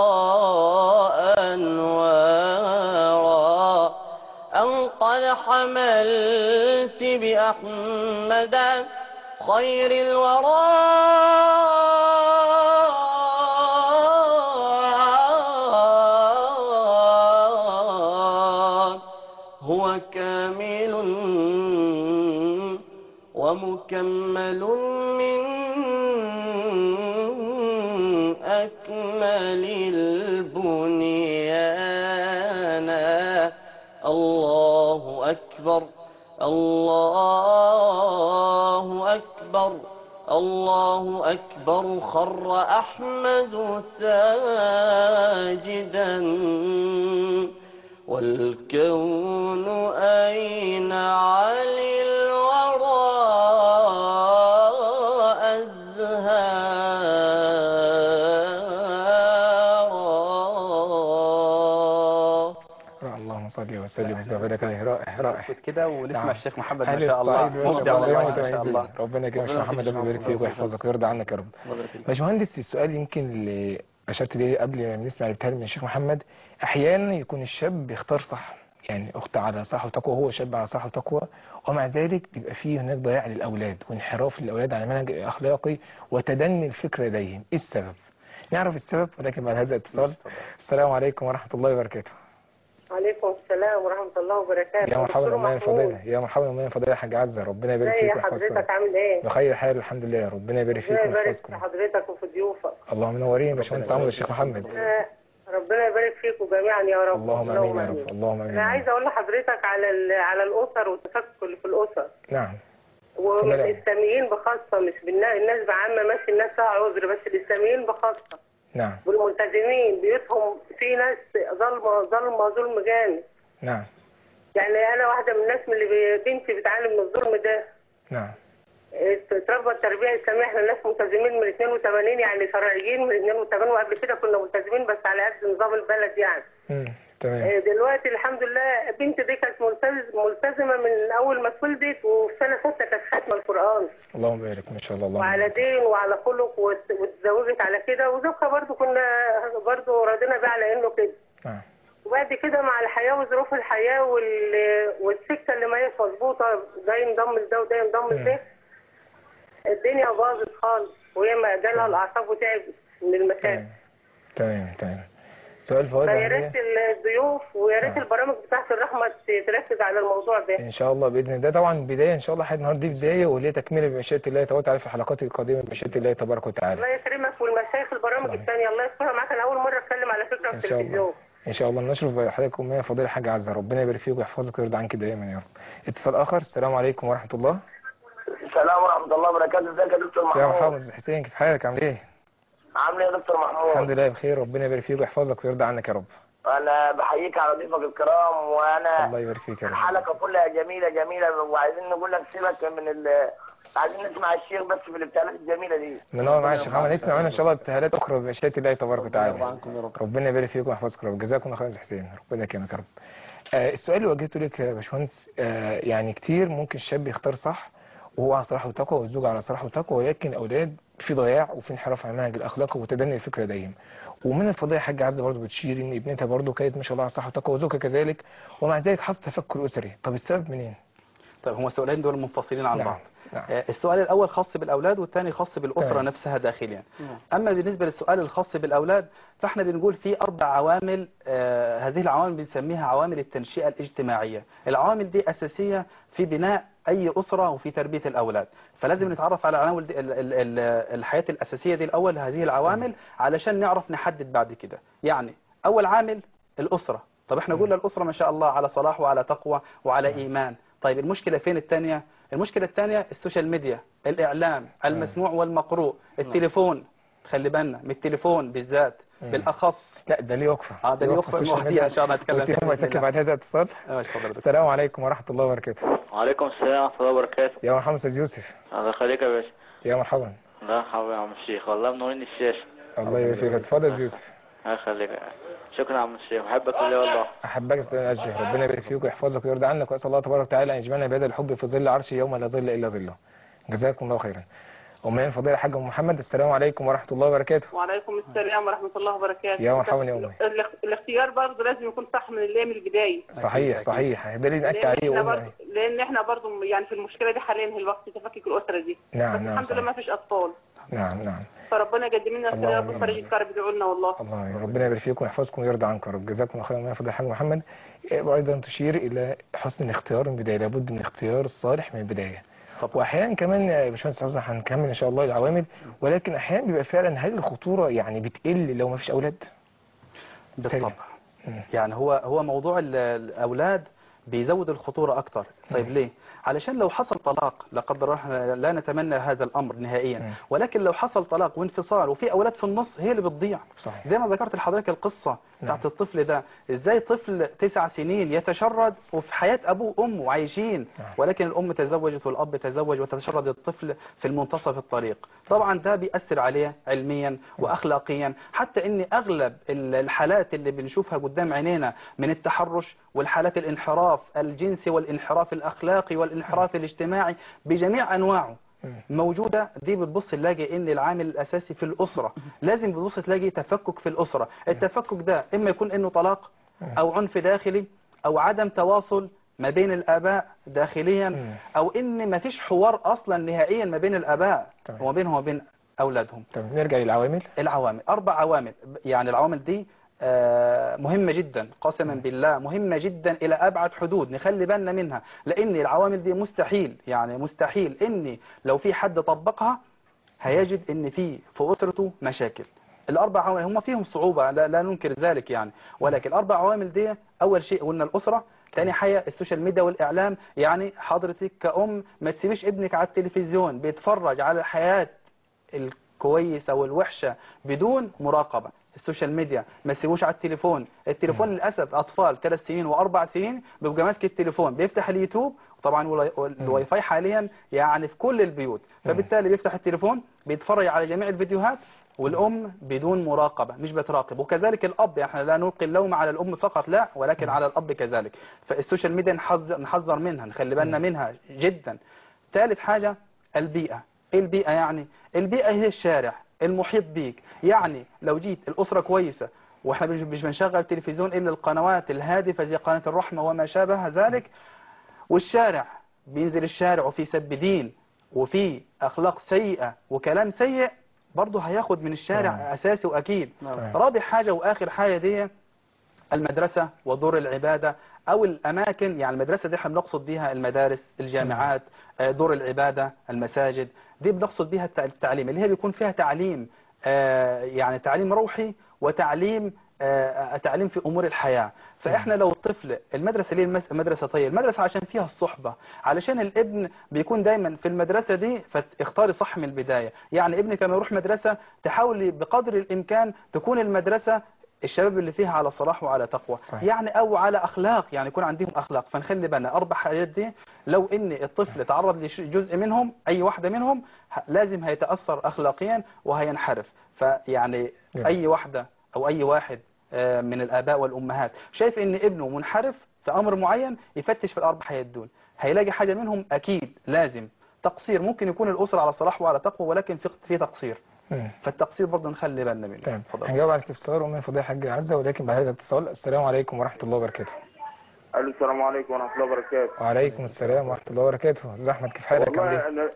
أنوارا أن قد حملت بأحمد خير الورى هو كامل ومكمل من أكمل البنيان الله أكبر الله أكبر الله أكبر خر أحمد ساجدا والكون أين علي الورى أزهارا اللهم صل وسلم وبارك عليه رائع رائع نسكت كده ونسمع نعم. الشيخ محمد أهل ما شاء الله الصعيد ما شاء مبدع الله والله ما شاء الله ربنا يكرمك يا ربنا محمد يكرمك. ربنا يبارك فيك ويحفظك ويرضى عنك يا رب الله يبارك فيك. باشمهندس السؤال يمكن اللي اشرت ليه قبل ما نسمع الابتهال من الشيخ محمد احيانا يكون الشاب بيختار صح يعني اخت على صح وتقوى هو شاب على صح وتقوى ومع ذلك بيبقى فيه هناك ضياع للاولاد وانحراف للاولاد عن المنهج الاخلاقي وتدني الفكر لديهم ايه السبب نعرف السبب ولكن بعد هذا الاتصال السلام عليكم ورحمه الله وبركاته عليكم السلام ورحمة الله وبركاته يا مرحبا دكتور بمن محمود، فضيلة يا مرحبا بمن فضيلة يا حاج عزة ربنا يبارك ازي فيك يا ويحفظك حضرتك عامل ايه؟ بخير حال الحمد لله ربنا يبارك فيك ربنا يبارك ويحفظكم في حضرتك وفي ضيوفك اللهم منورين يا باشمهندس عمرو الشيخ محمد آه، ربنا يبارك فيكم جميعا يا رب اللهم امين يا رب اللهم امين انا يا عايزه رب. اقول لحضرتك على ال- على الاسر والتفكك اللي في الاسر نعم ومن تمام. الاسلاميين بخاصه مش بالنا- الناس بعامه ماشي الناس لها عذر بس الاسلاميين بخاصه نعم والملتزمين بيوتهم في ناس ظلمه ظلمه ظلم جامد نعم يعني انا واحده من الناس من اللي بي- بنتي بتعاني من الظلم ده نعم اتربى التربيه الاسلاميه احنا ناس ملتزمين من 82 يعني شرعيين من 82 وقبل كده كنا ملتزمين بس على قد نظام البلد يعني مم. تمام اه، دلوقتي الحمد لله بنتي دي كانت ملتز- ملتزمه من اول ما اتولدت وفي سنه سته كانت خاتمه القران اللهم بارك ما شاء الله اللهم وعلى بارك. دين وعلى خلق وات- واتزوجت على كده وزوجها برضو كنا برضو راضينا بيه على انه كده نعم وبعد كده مع الحياة وظروف الحياة وال... والسكة اللي ما هيش مظبوطة ده ينضم لده وده ينضم لده الدنيا باظت خالص وهي ما جالها الأعصاب وتعبت من المشاكل تمام تمام تمام سؤال فوائد فيا أهمية؟ ريت الضيوف ويا ريت آه. البرامج بتاعت الرحمة ت- تركز على الموضوع ده ان شاء الله باذن الله طبعا بدايه ان شاء الله حد النهارده دي بدايه وليه تكمله بمشيئه الله تبارك وتعالى في الحلقات القادمه بمشيئه الله تبارك وتعالى الله يكرمك والمشايخ البرامج طبعا. الثانية الله يسترها معاك أنا أول مرة أتكلم على فكرة في ان شاء الله التلفزيون ان شاء الله نشرف بحضرتك امنيه فضيله حاجه عزه ربنا يبارك فيك ويحفظك ويرضى عنك دائما يا رب اتصال اخر السلام عليكم ورحمه الله السلام ورحمة الله وبركاته ازيك يا دكتور يا محمود مرحبا حسين كيف حالك عامل ايه عامل ايه يا دكتور محمود الحمد لله بخير ربنا يبارك فيك ويحفظك ويرضى عنك يا رب انا بحييك على ضيفك الكرام وانا الله يبارك فيك يا رب الحلقة كلها جميلة جميلة وعايزين نقول لك سيبك من ال عايزين نسمع الشيخ بس في الابتلاءات الجميلة دي منور معايا الشيخ محمد نسمع منها ان شاء الله ابتهالات اخرى بمشيئه الله تبارك وتعالى عنكم يا رب. ربنا يبارك فيكم ويحفظكم يا رب جزاكم الله خيرا يا حسين ربنا يكرمك يا رب آه السؤال اللي وجهته لك يا باشمهندس آه يعني كتير ممكن الشاب يختار صح وهو على صلاح وتقوى والزوج على صلاح وتقوى ولكن الاولاد في ضياع وفي انحراف عن المنهج الاخلاقي وتدني الفكره دايما ومن الفضائل حاجه عزه برضه بتشير ان ابنتها برضه كانت ما شاء الله على صلاح وتقوى وزوجها كذلك ومع ذلك حصل تفكر اسري طب السبب منين؟ طيب هما السؤالين دول منفصلين عن نعم، بعض نعم. آه، السؤال الأول خاص بالأولاد والثاني خاص بالأسرة تمام. نفسها داخليا أما بالنسبة للسؤال الخاص بالأولاد فاحنا بنقول في أربع عوامل آه، هذه العوامل بنسميها عوامل التنشئة الاجتماعية العوامل دي أساسية في بناء أي أسرة وفي تربية الأولاد فلازم نتعرف على العوامل دي ال- ال- ال- الحياة الأساسية دي الأول هذه العوامل علشان نعرف نحدد بعد كده يعني أول عامل الأسرة طب احنا قلنا الأسرة ما شاء الله على صلاح وعلى تقوى وعلى إيمان طيب المشكلة فين الثانية المشكلة الثانية السوشيال ميديا الإعلام المسموع والمقروء التليفون خلي بالنا من التليفون بالذات بالأخص لا ده ليه وقفه اه ده ليه وقفة السوشيال لوحديها ميديا. إن شاء الله نتكلم فيها والتليفون بإذن هيتكلم الله. بعد هذا الاتصال آه، اتفضل يا دكتور. السلام عليكم ورحمه الله وبركاته وعليكم السلام ورحمة الله وبركاته يا مرحبا استاذ يوسف الله يخليك يا باشا يا مرحبا الله يحفظك يا عم الشيخ والله منورين الشاشة الله يبارك فيك اتفضل يا أستاذ يوسف الله يخليك شكرا يا عم الشيخ بحبك كل والله احبك استاذ اجل ربنا يبارك فيك ويحفظك ويرضى عنك واسال الله تبارك وتعالى ان يجمعنا بهذا الحب في ظل عرشه يوم لا ظل الا ظله جزاكم الله خيرا امين فضيله الحاج ام محمد السلام عليكم ورحمه الله وبركاته وعليكم السلام ورحمة الله وبركاته يا مرحبا يا أمي. الاخ- الاختيار برضه لازم يكون صح من اللي من البداية صحيح صحيح ده اللي نأكد لأن عليه احنا وأمي. برضه لأن احنا برضه يعني في المشكلة دي حاليا هي الوقت تفكك الأسرة دي نعم، بس نعم، الحمد لله صحيح. ما فيش أطفال نعم نعم فربنا يقدم لنا الخير يا رب اللهم وفرج آمين. الكرب ادعوا لنا والله الله ربنا يبارك فيكم ويحفظكم ويرضى عنكم يا رب جزاكم الله خيرا يا فضل الحاج محمد إيه، وايضا تشير الى حسن الاختيار من البدايه لابد من الاختيار الصالح من البدايه واحيانا كمان يا باشمهندس حسن هنكمل ان شاء الله العوامل ولكن احيانا بيبقى فعلا هل الخطوره يعني بتقل لو ما فيش اولاد بالطبع مم. يعني هو هو موضوع ال- الأولاد بيزود الخطورة أكتر طيب ليه؟ علشان لو حصل طلاق لا قدر الله إحنا لا نتمنى هذا الأمر نهائيا مم. ولكن لو حصل طلاق وانفصال وفي أولاد في النص هي اللي بتضيع صحيح زي ما ذكرت لحضرتك القصة نعم. بتاعت الطفل ده ازاي طفل تسع سنين يتشرد وفي حياة ابوه وامه عايشين نعم. ولكن الام تزوجت والاب تزوج وتشرد الطفل في المنتصف الطريق طبعا ده بيأثر عليه علميا واخلاقيا حتى ان اغلب ال- الحالات اللي بنشوفها قدام عينينا من التحرش والحالات الانحراف الجنسي والانحراف الاخلاقي والانحراف الاجتماعي بجميع انواعه مم. موجودة دي بتبص تلاقي ان العامل الاساسي في الاسرة لازم بتبص تلاقي تفكك في الاسرة التفكك ده اما يكون انه طلاق او عنف داخلي او عدم تواصل ما بين الاباء داخليا مم. او ان ما فيش حوار اصلا نهائيا ما بين الاباء تمام. وما بينهم وبين اولادهم طب نرجع للعوامل العوامل اربع عوامل يعني العوامل دي آه، مهمة جدا قسما بالله مهمة جدا إلى أبعد حدود نخلي بالنا منها لأن العوامل دي مستحيل يعني مستحيل إن لو في حد طبقها هيجد إن في في أسرته مشاكل الأربع عوامل هم فيهم صعوبة لا, لا ننكر ذلك يعني ولكن الأربع عوامل دي أول شيء قلنا الأسرة تاني حاجة السوشيال ميديا والإعلام يعني حضرتك كأم ما تسيبيش ابنك على التلفزيون بيتفرج على الحياة الكويسة والوحشة بدون مراقبة السوشيال ميديا ما تسيبوش على التليفون التليفون للأسف أطفال ثلاث سنين وأربع سنين بيبقى ماسك التليفون بيفتح اليوتيوب طبعا والواي- الواي فاي حاليا يعني في كل البيوت فبالتالي بيفتح التليفون بيتفرج على جميع الفيديوهات والأم بدون مراقبة مش بتراقب وكذلك الأب يعني احنا لا نلقي اللوم على الأم فقط لا ولكن على الأب كذلك فالسوشيال ميديا نحذر, نحذر منها نخلي بالنا منها جدا ثالث حاجة البيئة ايه البيئة يعني البيئة هي الشارع المحيط بيك يعني لو جيت الأسرة كويسة واحنا مش مش بنشغل تلفزيون إلا القنوات الهادفة زي قناة الرحمة وما شابه ذلك والشارع بينزل الشارع وفي سب دين وفي أخلاق سيئة وكلام سيء برضه هياخد من الشارع نعم. أساسي وأكيد نعم. رابع حاجة وآخر حاجة دي المدرسة ودور العبادة أو الأماكن يعني المدرسة دي احنا بنقصد بيها المدارس الجامعات آه، دور العبادة المساجد دي بنقصد بيها التع- التعليم اللي هي بيكون فيها تعليم آه، يعني تعليم روحي وتعليم آه، تعليم في أمور الحياة فإحنا لو الطفل المدرسة ليه المس- المدرسة طيب المدرسة عشان فيها الصحبة علشان الابن بيكون دايما في المدرسة دي فاختاري صح من البداية يعني ابنك لما يروح مدرسة تحاولي بقدر الإمكان تكون المدرسة الشباب اللي فيها على صلاح وعلى تقوى صحيح. يعني او على اخلاق يعني يكون عندهم اخلاق فنخلي بالنا اربع حاجات دي لو ان الطفل تعرض لجزء منهم اي واحده منهم ه- لازم هيتاثر اخلاقيا وهينحرف فيعني نعم. اي واحده او اي واحد آه، من الاباء والامهات شايف ان ابنه منحرف في امر معين يفتش في الاربع حاجات دول هيلاقي حاجه منهم اكيد لازم تقصير ممكن يكون الأسرة على صلاح وعلى تقوى ولكن في في تقصير مم. فالتقصير برضه نخلي بالنا منه تمام اتفضل. هنجاوب على الاستفسار ومن فضيحة حاج عزة ولكن بعد هذا الاتصال السلام عليكم ورحمة الله وبركاته الو السلام عليكم ورحمه الله وبركاته وعليكم السلام ورحمة الله وبركاته أستاذ أحمد كيف حالك عامل والله إيه؟ انا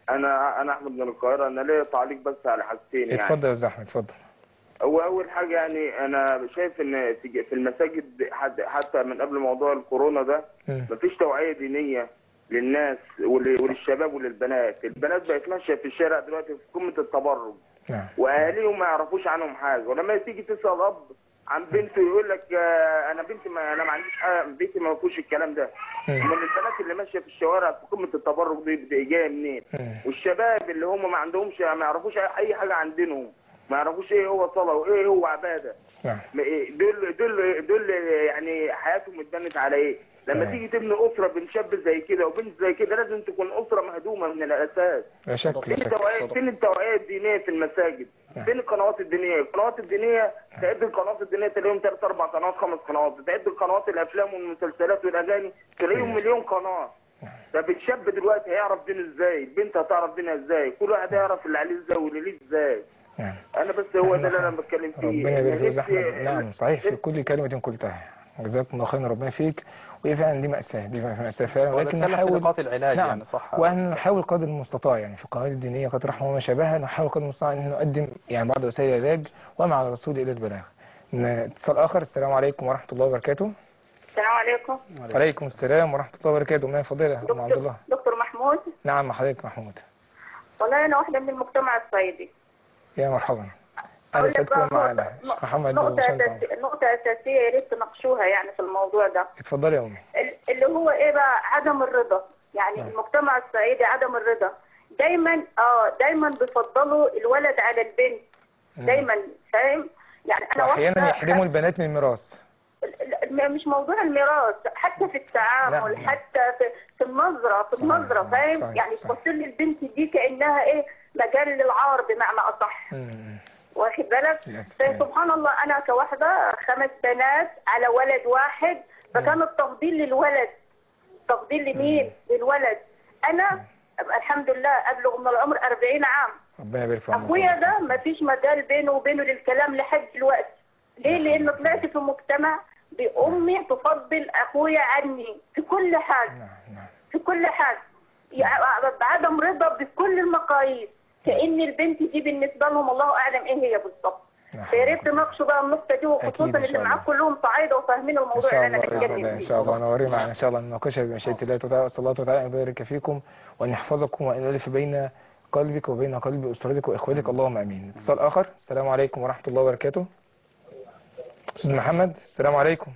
انا انا احمد من القاهره انا ليا تعليق بس على حاجتين يعني اتفضل يا أستاذ أحمد اتفضل هو اول حاجه يعني انا شايف ان في في المساجد حد- حتى من قبل موضوع الكورونا ده مم. مفيش توعيه دينيه للناس ول- وللشباب وللبنات البنات بقت ماشيه في الشارع دلوقتي في قمه التبرج نعم واهاليهم ما يعرفوش عنهم حاجه ولما تيجي تسال اب عن بنته يقول لك آه، انا بنتي ما انا ما عنديش حاجه بيتي ما فيهوش الكلام ده مم. امال البنات اللي ماشيه في الشوارع في قمه التبرج دي دي جايه منين مم. والشباب اللي هم ما عندهمش ما يعرفوش اي حاجه عن دينهم ما يعرفوش ايه هو صلاه وايه هو عباده نعم ما إيه- دول دول دول يعني حياتهم اتبنت على ايه لما تمام. تيجي تبني اسره بين شاب زي كده وبنت زي كده لازم تكون اسره مهدومه من الاساس لا شك لا فين شك التوعيه فين التوعيه الدينيه في المساجد نعم. فين القنوات الدينيه القنوات الدينيه تعد القنوات الدينيه تلاقيهم ثلاث اربع قنوات خمس قنوات تعد القنوات الافلام والمسلسلات والاغاني تلاقيهم مليون قناه طب الشاب دلوقتي هيعرف دينه ازاي البنت هتعرف دينها ازاي كل واحد هيعرف اللي عليه ازاي واللي ليه ازاي نعم انا بس هو ده اللي انا بتكلم فيه ربنا يبارك فيك يا أستاذ نفسي- أحمد نعم صحيح في كل كلمة قلتها جزاكم الله خيرا ربنا فيك وهي فعلا دي مأساة دي مأساة فعلا هو ولكن بيتكلم في نحاول نقاط العلاج نعم يعني صح وأن نحاول قدر المستطاع يعني في القنوات الدينية قد رحمه وما شابهها نحاول قدر المستطاع أن نقدم يعني بعض وسائل العلاج وما على الرسول إلى البلاغ ن- اتصال آخر السلام عليكم ورحمة الله وبركاته السلام عليكم عليكم السلام ورحمة الله وبركاته من فضيلة أم عبد الله دكتور محمود نعم مع حضرتك محمود والله انا واحده من المجتمع الصعيدي يا مرحبا أنا أقول لك سيدكم بقى معنا نقطة- شيخ محمد نقطة وسام أساسية نقطة أساسية يا ريت تناقشوها يعني في الموضوع ده اتفضلي يا أمي ال- اللي هو إيه بقى عدم الرضا يعني نعم. المجتمع الصعيدي عدم الرضا دايما اه دايما بيفضلوا الولد على البنت دايما فاهم يعني انا وأحيانا واحدة يحرموا البنات من الميراث ال- ال- مش موضوع الميراث حتى في التعامل نعم. حتى في, في النظرة في صحيح، النظرة نعم، فاهم صحيح، يعني صحيح. تبص لي البنت دي كأنها ايه مجال للعار بمعنى أصح مم. واخد بالك للأسف. فسبحان الله أنا كواحدة خمس بنات على ولد واحد فكان التفضيل للولد تفضيل لمين للولد أنا الحمد لله أبلغ من العمر 40 عام ربنا يبارك في عمرك اخويا ده مفيش مجال بينه وبينه للكلام لحد دلوقتي ليه لان طلعت في مجتمع بامي تفضل اخويا عني في كل حاجه نعم نعم في كل حاجه يعني بعدم رضا بكل المقاييس كان البنت دي بالنسبه لهم الله اعلم ايه هي بالظبط نعم. فيا ريت تناقشوا بقى النقطه دي أكيد وخصوصا إن اللي شاء معاك الله. كلهم صعايده وفاهمين ان الموضوع شاء اللي الله انا بإذن الله بتكلم ان فيه شاء الله نوري معنا ان شاء الله نناقشها بمشيئه الله تعالى وصلى الله تعالى ان يبارك فيكم وان يحفظكم وان يؤلف بين قلبك وبين قلب اسرتك واخوتك اللهم امين اتصال اخر السلام عليكم ورحمه الله وبركاته استاذ محمد السلام عليكم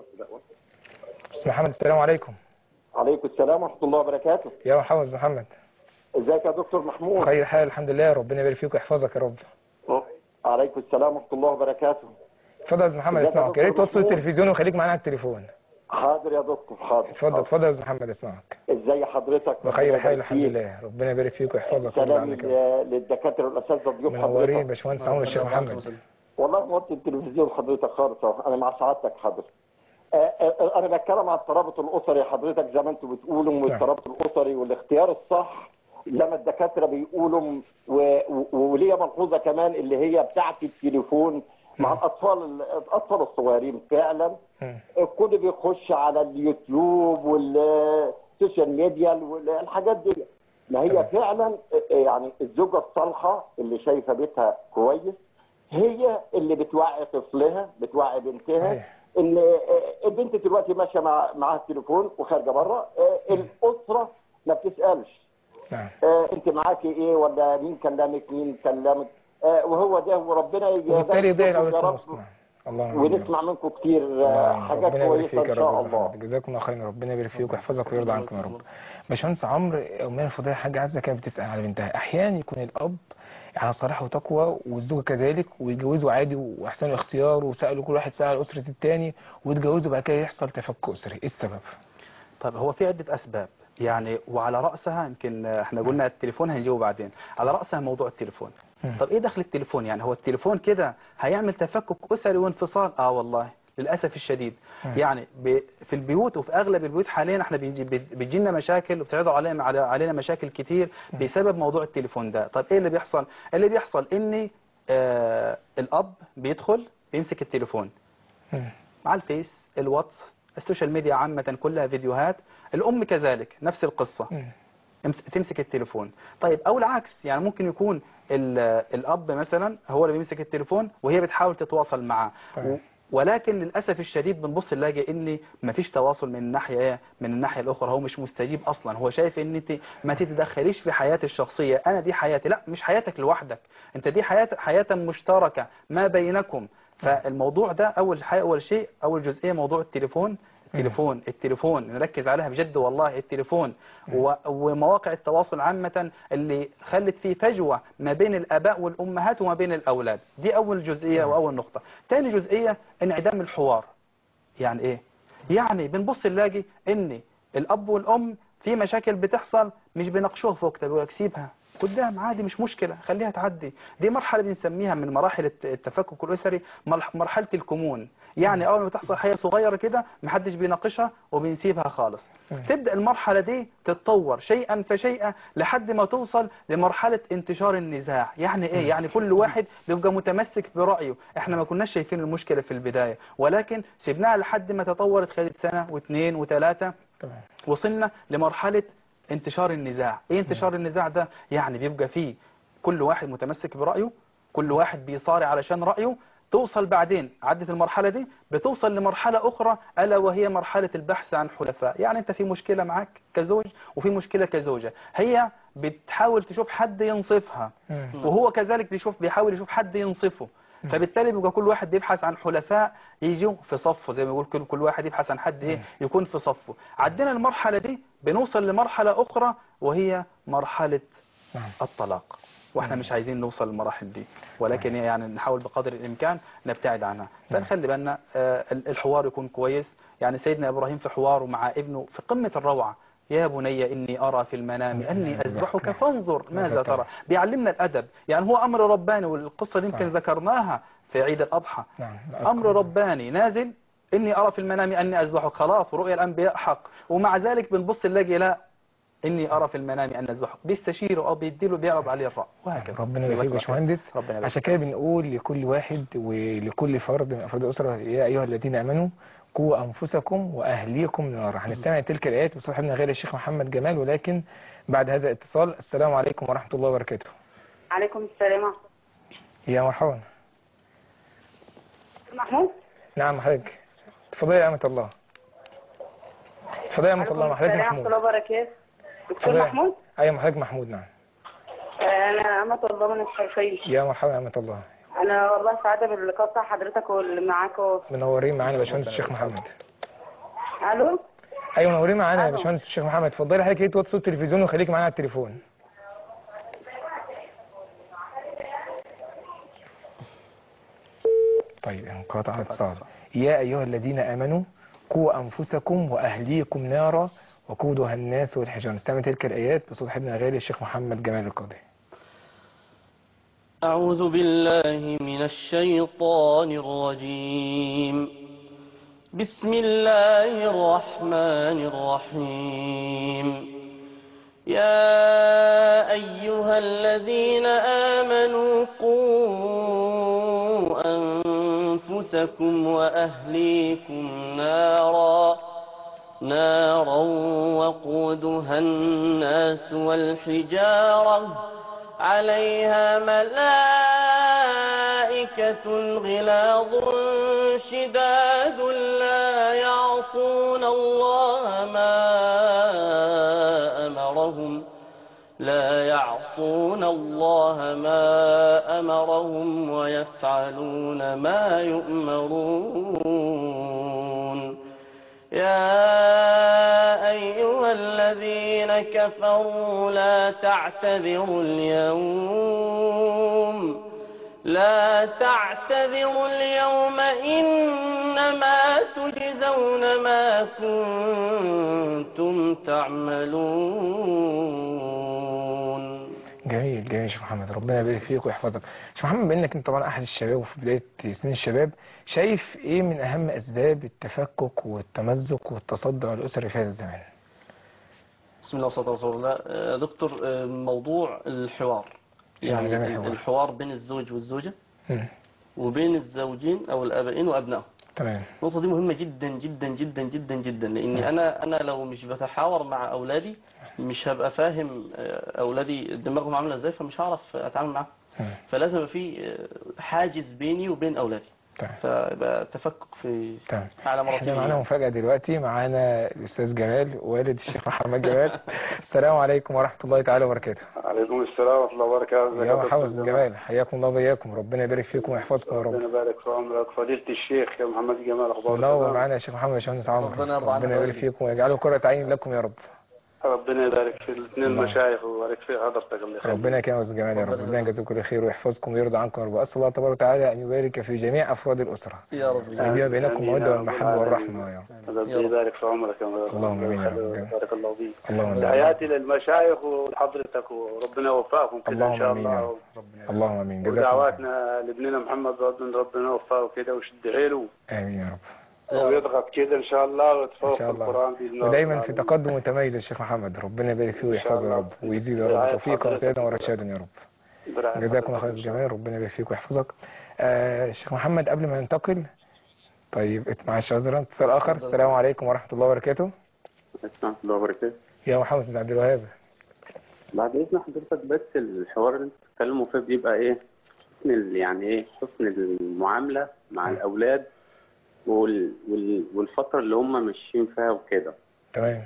استاذ محمد السلام عليكم عليكم السلام ورحمة الله وبركاته يا مرحبا استاذ محمد ازيك يا دكتور محمود خير حال الحمد لله ربنا يبارك فيك ويحفظك يا رب عليكم السلام ورحمة الله وبركاته اتفضل يا استاذ محمد ازيك يا اسمعك يا ريت دكتور توصل محمود؟ التلفزيون وخليك معانا على التليفون حاضر يا دكتور حاضر اتفضل اتفضل يا استاذ محمد اسمعك ازي حضرتك بخير ربنا حال يبارك الحمد فيك. لله ربنا يبارك فيك ويحفظك ويرضى سلامي عنك يا رب. ل- للدكاترة والأساتذة ضيوف منورين حضرتك باشمهندس عمرو الشيخ محمد والله موطي التلفزيون حضرتك خالص أهو. أنا مع سعادتك حضرتك آه، آه، أنا بتكلم عن الترابط الأسري حضرتك زي ما أنتم بتقولوا والترابط الأسري والاختيار الصح لما الدكاترة بيقولوا و- و- وليا ملحوظة كمان اللي هي بتاعت التليفون مع الأطفال الأطفال الصغيرين فعلا مم. الكل بيخش على اليوتيوب والسوشيال ميديا والحاجات دي ما هي فعلا يعني الزوجة الصالحة اللي شايفة بيتها كويس هي اللي بتوعي طفلها بتوعي بنتها صحيح. ان البنت دلوقتي ماشيه مع معاها التليفون وخارجه بره الاسره ما بتسالش نعم آه، انت معاكي ايه ولا مين كلمك مين كلمك آه، وهو ده وربنا وبالتالي يضيع يجازيكم الاولاد يا في رب النص نعم الله يعين. ونسمع منكم كتير الله آه، يعين. حاجات ربنا يبارك كويسه فيك يا ان شاء رب الله محمد. جزاكم الله خيرا ربنا يبارك فيك ويحفظك ويرضى عنكم يا رب باشمهندس عمرو امنا الفضيله حاجه عزه كانت بتسال على بنتها احيانا يكون الاب على صلاح وتقوى والزوجه كذلك ويتجوزوا عادي واحسنوا اختيار وسالوا كل واحد سال اسره الثاني ويتجوزوا بعد كده يحصل تفك اسري ايه السبب؟ طيب هو في عدة أسباب يعني وعلى رأسها يمكن احنا قلنا التليفون هنجيبه بعدين على رأسها موضوع التليفون مم. طب ايه دخل التليفون يعني هو التليفون كده هيعمل تفكك أسري وانفصال اه والله للاسف الشديد مم. يعني ب- في البيوت وفي اغلب البيوت حاليا احنا بيجي بتجي لنا مشاكل وبتعرضوا علينا على علينا مشاكل كتير بسبب موضوع التليفون ده طب ايه اللي بيحصل اللي بيحصل ان آه الاب بيدخل بيمسك التليفون مم. على الفيس الواتس السوشيال ميديا عامة كلها فيديوهات الأم كذلك نفس القصة مم. امس- تمسك التليفون طيب أو العكس يعني ممكن يكون ال- الأب مثلا هو اللي بيمسك التليفون وهي بتحاول تتواصل معاه طيب. و- ولكن للأسف الشديد بنبص نلاقي ان مفيش تواصل من الناحية ايه من الناحية الأخرى هو مش مستجيب أصلا هو شايف ان انت ما تتدخليش في حياتي الشخصية أنا دي حياتي لا مش حياتك لوحدك انت دي حياة حياة مشتركة ما بينكم فالموضوع ده أول حاجة أول شيء أول جزئية موضوع التليفون التليفون التليفون نركز عليها بجد والله التليفون و- ومواقع التواصل عامة اللي خلت فيه فجوة ما بين الآباء والأمهات وما بين الأولاد دي أول جزئية وأول نقطة تاني جزئية انعدام الحوار يعني إيه يعني بنبص نلاقي إن الأب والأم في مشاكل بتحصل مش بيناقشوها في وقتها بيقول لك سيبها قدام عادي مش مشكلة خليها تعدي دي مرحلة بنسميها من مراحل الت- التفكك الأسري مرح- مرحلة الكمون يعني أول ما تحصل حاجة صغيرة كده محدش بيناقشها وبنسيبها خالص تبدأ المرحلة دي تتطور شيئا فشيئا لحد ما توصل لمرحلة انتشار النزاع يعني ايه يعني كل واحد بيبقى متمسك برأيه احنا ما كناش شايفين المشكلة في البداية ولكن سيبناها لحد ما تطورت خلال سنة واثنين وثلاثة تمام وصلنا لمرحلة انتشار النزاع ايه انتشار النزاع ده يعني بيبقى فيه كل واحد متمسك برأيه كل واحد بيصارع علشان رأيه توصل بعدين عدت المرحلة دي بتوصل لمرحلة أخرى ألا وهي مرحلة البحث عن حلفاء يعني أنت في مشكلة معك كزوج وفي مشكلة كزوجة هي بتحاول تشوف حد ينصفها مم. وهو كذلك بيشوف بيحاول يشوف حد ينصفه فبالتالي بيبقى كل واحد بيبحث عن حلفاء يجوا في صفه زي ما بيقول كل كل واحد يبحث عن حد ايه يكون في صفه عدينا المرحلة دي بنوصل لمرحلة أخرى وهي مرحلة نعم. الطلاق واحنا مش عايزين نوصل للمراحل دي ولكن يعني نحاول بقدر الامكان نبتعد عنها فنخلي بالنا آه، الحوار يكون كويس يعني سيدنا ابراهيم في حواره مع ابنه في قمة الروعة يا بني إني أرى في المنام أني أذبحك فانظر ماذا ترى بيعلمنا الأدب يعني هو أمر رباني والقصة دي يمكن صح. ذكرناها في عيد الأضحى نعم أمر رباني نازل إني أرى في المنام أني أذبحك خلاص ورؤيا الأنبياء حق ومع ذلك بنبص نلاقي لا إني أرى في المنام أن أذبحك بيستشيره أو بيديله بيعرض عليه الرأي وهكذا ربنا يبارك فيك يا باشمهندس ربنا يبارك عشان كده بنقول لكل واحد ولكل فرد من افراد الاسره يا ايها الذين امنوا قوا انفسكم واهليكم نارا هنستمع تلك الايات وصاحبنا غير الشيخ محمد جمال ولكن بعد هذا الاتصال السلام عليكم ورحمه الله وبركاته عليكم السلام يا مرحبا محمود نعم حضرتك اتفضلي يا امه الله اتفضلي يا امه الله مع حضرتك السلام ورحمة محمود الله وبركاته دكتور اتفضلي. محمود ايوه مع حضرتك محمود نعم أنا أمة الله من الشرقية يا مرحبا يا امه الله أنا والله سعادة باللقاء بتاع حضرتك واللي معاكم منورين معانا يا باشمهندس الشيخ محمد ألو ايوه منورين معانا يا ألو. باشمهندس الشيخ محمد اتفضلي حضرتك ايه توطي صوت التلفزيون وخليك معانا على التليفون طيب انقطع الاتصال يا ايها الذين امنوا قوا انفسكم واهليكم نارا وقودها الناس والحجاره نستعمل تلك الايات بصوت حبنا غالي الشيخ محمد جمال القاضي أعوذ بالله من الشيطان الرجيم بسم الله الرحمن الرحيم يا أيها الذين آمنوا قوا أنفسكم وأهليكم نارا نارا وقودها الناس والحجارة عليها ملائكة غلاظ شداد لا يعصون الله ما أمرهم لا يعصون الله ما أمرهم ويفعلون ما يؤمرون يا أيها الذين كفروا لا تعتذروا اليوم لا تعتذروا اليوم إنما تجزون ما كنتم تعملون جميل جميل يا شيخ محمد ربنا يبارك فيك ويحفظك شيخ محمد بما انك انت طبعا احد الشباب وفي بدايه سنين الشباب شايف ايه من اهم اسباب التفكك والتمزق والتصدع الاسري في هذا الزمان بسم الله والصلاة والسلام على رسول الله آه، دكتور آه، موضوع الحوار يعني يعني جميل الحوار. الحوار بين الزوج والزوجة مم. وبين الزوجين أو الآبائين وأبنائهم تمام النقطة دي مهمة جدا جدا جدا جدا جدا لأني أنا أنا لو مش بتحاور مع أولادي مش هبقى فاهم آه، أولادي دماغهم عاملة إزاي فمش هعرف أتعامل معاهم مم. فلازم يبقى في آه، حاجز بيني وبين أولادي تمام فيبقى تفكك في تمام على احنا معانا مراتب مفاجأة دلوقتي معانا الأستاذ جمال والد الشيخ محمد جمال السلام عليكم ورحمة الله تعالى وبركاته عليكم السلام ورحمة الله وبركاته يا محمد جمال حياكم الله وإياكم ربنا يبارك فيكم ويحفظكم يا رب ربنا يبارك في عمرك فضيلة الشيخ يا محمد جمال أخبارك منور تمام؟ معانا يا شيخ محمد باشمهندس عمرو ربنا يرضى عنك ربنا يا يبارك ولدي. فيكم ويجعله قرة عين لكم يا رب ربنا يبارك في الاثنين الله. المشايخ ويبارك في حضرتك الله يخليك ربنا يكرمك يا أستاذ جمال يا رب ربنا يجازيكم كل خير ويحفظكم ويرضى عنكم يا رب أسأل الله تبارك وتعالى أن يبارك في جميع أفراد الأسرة يا رب ويديم بينكم آمين المودة يا رب والمحبة العالمين. والرحمة يا رب ربنا يبارك في عمرك يا رب اللهم آمين يا رب. بارك الله فيك اللهم آمين تحياتي للمشايخ ولحضرتك وربنا يوفقكم كده إن اللهم شاء آمين يا الله رب اللهم آمين جزاكم الله خير. ودعواتنا لابننا محمد ربنا ربنا يوفقه كده ويشد حيله آمين يا رب ويضغط كده إن شاء الله إن ويتفوق في شاء الله القرآن بإذن الله ودايما في العالمين. تقدم متميز يا شيخ محمد ربنا يبارك فيه ويحفظه يا رب ويزيد يا رب رعاية توفيقا حضرتك. وسدادا ورشادا يا رب برعاية جزاكم الله خير حضرتك. الجميع ربنا يبارك فيك ويحفظك آه شيخ محمد قبل ما ننتقل طيب معلش عذرا اتصال اخر السلام عليكم ورحمه الله وبركاته ورحمة الله وبركاته يا محمد بن عبد الوهاب بعد إذن حضرتك بس الحوار اللي انتوا بتتكلموا فيه بيبقى إيه حسن ال- يعني إيه حسن المعاملة مع الأولاد وال... وال... والفترة اللي هم ماشيين فيها وكده تمام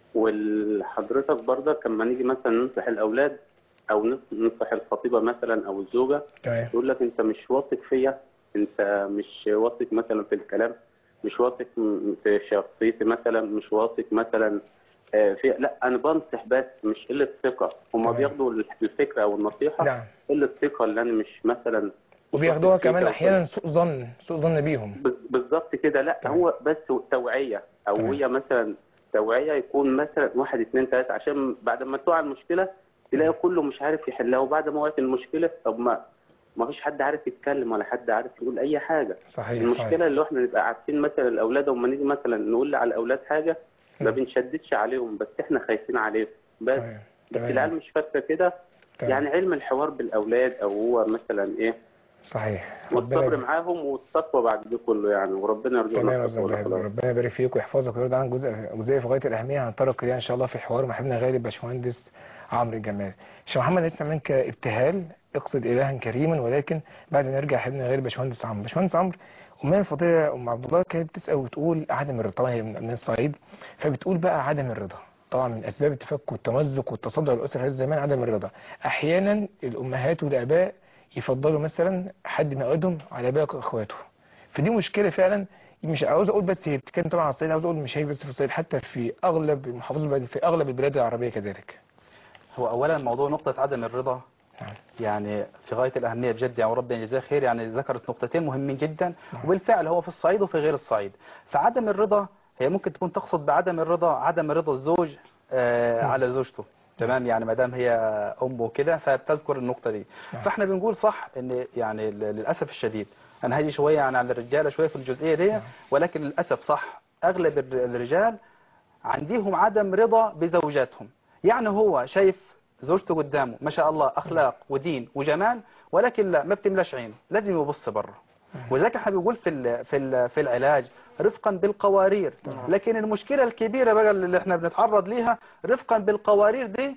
وحضرتك برضك لما نيجي مثلا ننصح الأولاد أو نص- ننصح الخطيبة مثلا أو الزوجة تمام يقول لك أنت مش واثق فيا أنت مش واثق مثلا في الكلام مش واثق م- في شخصيتي مثلا مش واثق مثلا آه، في لا انا بنصح بس مش قله ثقه هم تمام. بياخدوا الفكره او النصيحه نعم قله ثقه اللي انا مش مثلا وبياخدوها واثق فيك كمان أو احيانا سوء ظن سوء ظن بيهم بز- بالظبط كده لا تمام. هو بس توعيه او تمام. هي مثلا توعيه يكون مثلا واحد اثنين ثلاثه عشان بعد ما تقع المشكله تلاقي كله مش عارف يحلها وبعد ما وقعت المشكله طب ما ما فيش حد عارف يتكلم ولا حد عارف يقول اي حاجه صحيح المشكله صحيح اللي احنا نبقى عارفين مثلا الاولاد وما نيجي مثلا نقول على الاولاد حاجه ما مم. بنشددش عليهم بس احنا خايفين عليهم بس تمام بس تمام. العيال مش فاكره كده تمام. يعني علم الحوار بالاولاد او هو مثلا ايه صحيح ربنا والصبر يبارك معاهم والتقوى بعد ده كله يعني وربنا يرزقنا تمام يا التقوى أستاذ والإخلاص. وهاب. ربنا يبارك فيك ويحفظك ويرضى عنك جزء جزئيه في غايه الاهميه هنطرق اليها ان شاء الله في حوار مع حبيبنا غالب باشمهندس عمرو الجمال شيخ محمد نسمع منك ابتهال اقصد الها كريما ولكن بعد ما نرجع حبيبنا غالب باشمهندس عمرو باشمهندس عمرو امنا الفضيله ام عبد الله كانت بتسال وتقول عدم الرضا طبعا هي من من الصعيد فبتقول بقى عدم الرضا طبعا من اسباب التفكك والتمزق والتصدع الاسري في هذا الزمان عدم الرضا احيانا الامهات والاباء يفضلوا مثلا حد من اولادهم على باقي اخواته فدي مشكله فعلا مش عاوز اقول بس هي بتتكلم طبعا عن الصعيد عاوز اقول مش هي بس في الصعيد حتى في اغلب المحافظات البلد- في اغلب البلاد العربيه كذلك هو اولا موضوع نقطة عدم الرضا نعم. يعني في غاية الأهمية بجد يعني وربنا يجزاه خير يعني ذكرت نقطتين مهمين جدا وبالفعل هو في الصعيد وفي غير الصعيد فعدم الرضا هي ممكن تكون تقصد بعدم الرضا عدم رضا الزوج آه على زوجته تمام يعني ما دام هي امه وكده فبتذكر النقطة دي فاحنا بنقول صح ان يعني ل- للاسف الشديد انا هاجي شوية يعني على الرجالة شوية في الجزئية دي ولكن للاسف صح اغلب الر- الرجال عندهم عدم رضا بزوجاتهم يعني هو شايف زوجته قدامه ما شاء الله اخلاق ودين وجمال ولكن لا ما بتملاش عينه لازم يبص بره ولذلك احنا بنقول في ال في ال في العلاج رفقا بالقوارير لكن المشكله الكبيره بقى اللي احنا بنتعرض ليها رفقا بالقوارير دي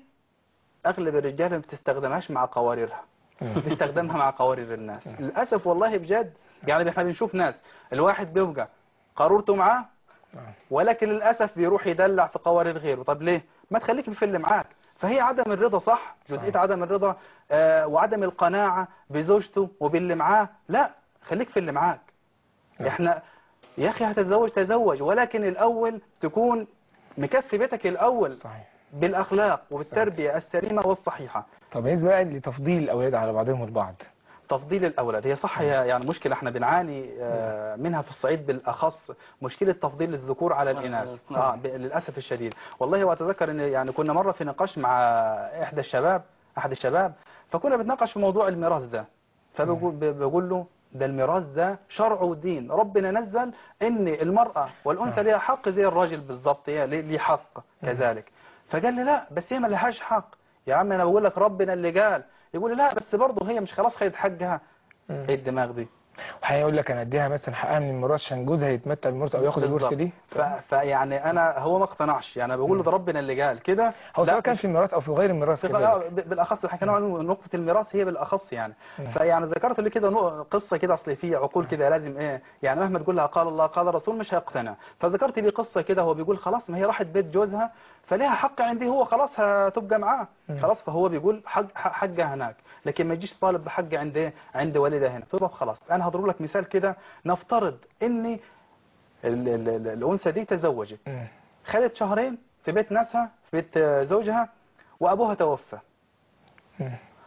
اغلب الرجال ما بتستخدمهاش مع قواريرها بتستخدمها مع قوارير الناس للاسف والله بجد يعني احنا بنشوف ناس الواحد بيبقى قارورته معاه ولكن للاسف بيروح يدلع في قوارير غيره طب ليه ما تخليك في اللي معاك فهي عدم الرضا صح جزئيه عدم الرضا آه وعدم القناعه بزوجته وباللي معاه لا خليك في اللي معاك احنا يا اخي هتتزوج تزوج ولكن الاول تكون مكفي بيتك الاول صحيح بالاخلاق وبالتربيه السليمه والصحيحه طب بالنسبه بقى لتفضيل الاولاد على بعضهم البعض تفضيل الأولاد هي صح هي يعني مشكلة احنا بنعاني آه، منها في الصعيد بالأخص مشكلة تفضيل الذكور على الإناث نعم. آه ب- للأسف الشديد والله وأتذكر أن يعني كنا مرة في نقاش مع إحدى الشباب احد الشباب فكنا بنتناقش في موضوع الميراث ده فبقول ب- بقول له ده الميراث ده شرع ودين ربنا نزل ان المرأة والانثى ليها حق زي الراجل بالظبط هي ليه ليه حق كذلك فقال لي لا بس هي ما لهاش حق يا عم انا بقول لك ربنا اللي قال يقول لي لا بس برضه هي مش خلاص خدت حقها ايه الدماغ دي وهيقول لك انا اديها مثلا حقها من الميراث عشان جوزها يتمتع بالميراث او ياخد الورثه بالظبط. دي ف... فيعني انا هو ما اقتنعش يعني بقول له ده ربنا اللي قال كده هو لا، سواء كان في الميراث او في غير الميراث في- كذلك. آه، ب- بالاخص احنا كنا عن نقطه الميراث هي بالاخص يعني فيعني ذكرت لي كده نق- قصه كده اصل في عقول كده لازم ايه يعني مهما تقول لها قال الله قال الرسول مش هيقتنع فذكرت لي قصه كده هو بيقول خلاص ما هي راحت بيت جوزها فليها حق عندي هو خلاص هتبقى معاه خلاص فهو بيقول حق حق- حقها هناك لكن ما يجيش طالب بحق عند ايه عند والدها هنا طب خلاص انا هضرب لك مثال كده نفترض ان ال- ال- ال- الانثى دي تزوجت مم. خدت شهرين في بيت ناسها في بيت آه، زوجها وابوها توفى مم.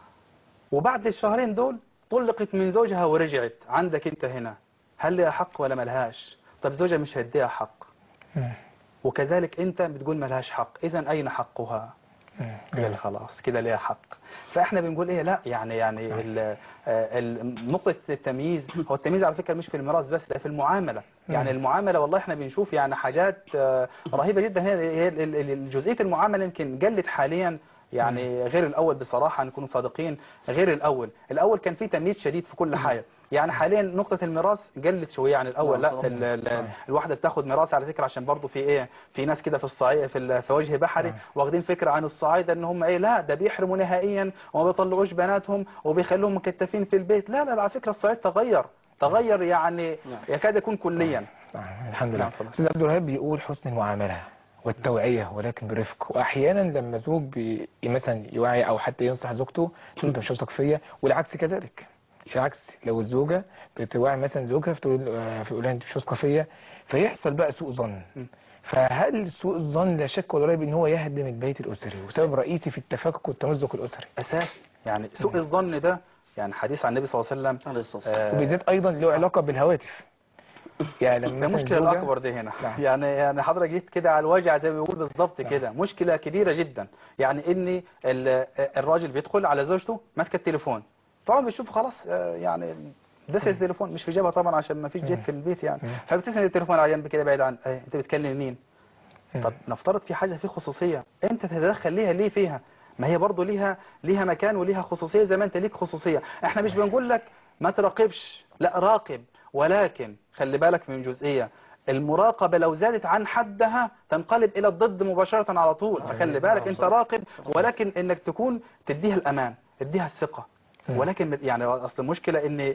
وبعد الشهرين دول طلقت من زوجها ورجعت عندك انت هنا هل لها حق ولا ملهاش طب زوجها مش هيديها حق مم. وكذلك انت بتقول ملهاش حق اذا اين حقها مم. قال خلاص كده ليها حق فاحنا بنقول ايه لا يعني يعني ال- آه، ال- نقطة التمييز هو التمييز على فكرة مش في الميراث بس ده في المعاملة يعني المعاملة والله احنا بنشوف يعني حاجات آه، رهيبة جدا هي هي ال- ال- ال- جزئية المعاملة يمكن قلت حاليا يعني غير الأول بصراحة نكون صادقين غير الأول الأول كان في تمييز شديد في كل حاجة يعني حاليا نقطة الميراث قلت شوية عن الأول لا ال- ال- الواحدة بتاخد ميراث على فكرة عشان برضو في ايه في ناس كده في الصعيد في, ال- في وجه بحري واخدين فكرة عن الصعايدة ان هم ايه لا ده بيحرموا نهائيا وما بيطلعوش بناتهم وبيخلوهم مكتفين في البيت لا لا لا، على فكرة الصعيد تغير تغير يعني يكاد يكون كليا آه، الحمد لله نعم، اتفضل. استاذ عبد الوهاب بيقول حسن المعامله والتوعيه ولكن برفق واحيانا لما زوج بي مثلا يوعي او حتى ينصح زوجته تقول انت مش واثق فيا والعكس كذلك العكس لو الزوجه بتوعي مثلا زوجها فتقول آه، فيقول لها انت مش واثقه فيا فيحصل بقى سوء ظن فهل سوء الظن لا شك ولا ريب ان هو يهدم البيت الاسري وسبب رئيسي في التفكك والتمزق الاسري اساس يعني سوء الظن ده يعني حديث عن النبي صلى الله عليه وسلم عليه الصلاة والسلام. آه، وبالذات ايضا له علاقه بالهواتف يعني لما ده مثلا المشكله زوجة- الاكبر دي هنا نعم. يعني يعني حضرتك جيت كده على الوجع زي ما بيقول بالظبط كده مشكله كبيره جدا يعني ان ال- الراجل بيدخل على زوجته ماسكه التليفون طبعا بيشوف خلاص آه، يعني دست التليفون مش في جيبها طبعا عشان ما فيش جيب في البيت يعني فبتسند التليفون على جنب كده بعيد عن ايه انت بتكلم مين طب نفترض في حاجه في خصوصيه انت تتدخل ليها ليه فيها ما هي برضو ليها ليها مكان وليها خصوصيه زي ما انت ليك خصوصيه احنا مش بنقول لك ما تراقبش لا راقب ولكن خلي بالك من جزئيه المراقبة لو زادت عن حدها تنقلب إلى الضد مباشرة على طول فخلي بالك أنت راقب ولكن إنك تكون تديها الأمان تديها الثقة ولكن يعني أصل المشكلة إن ال-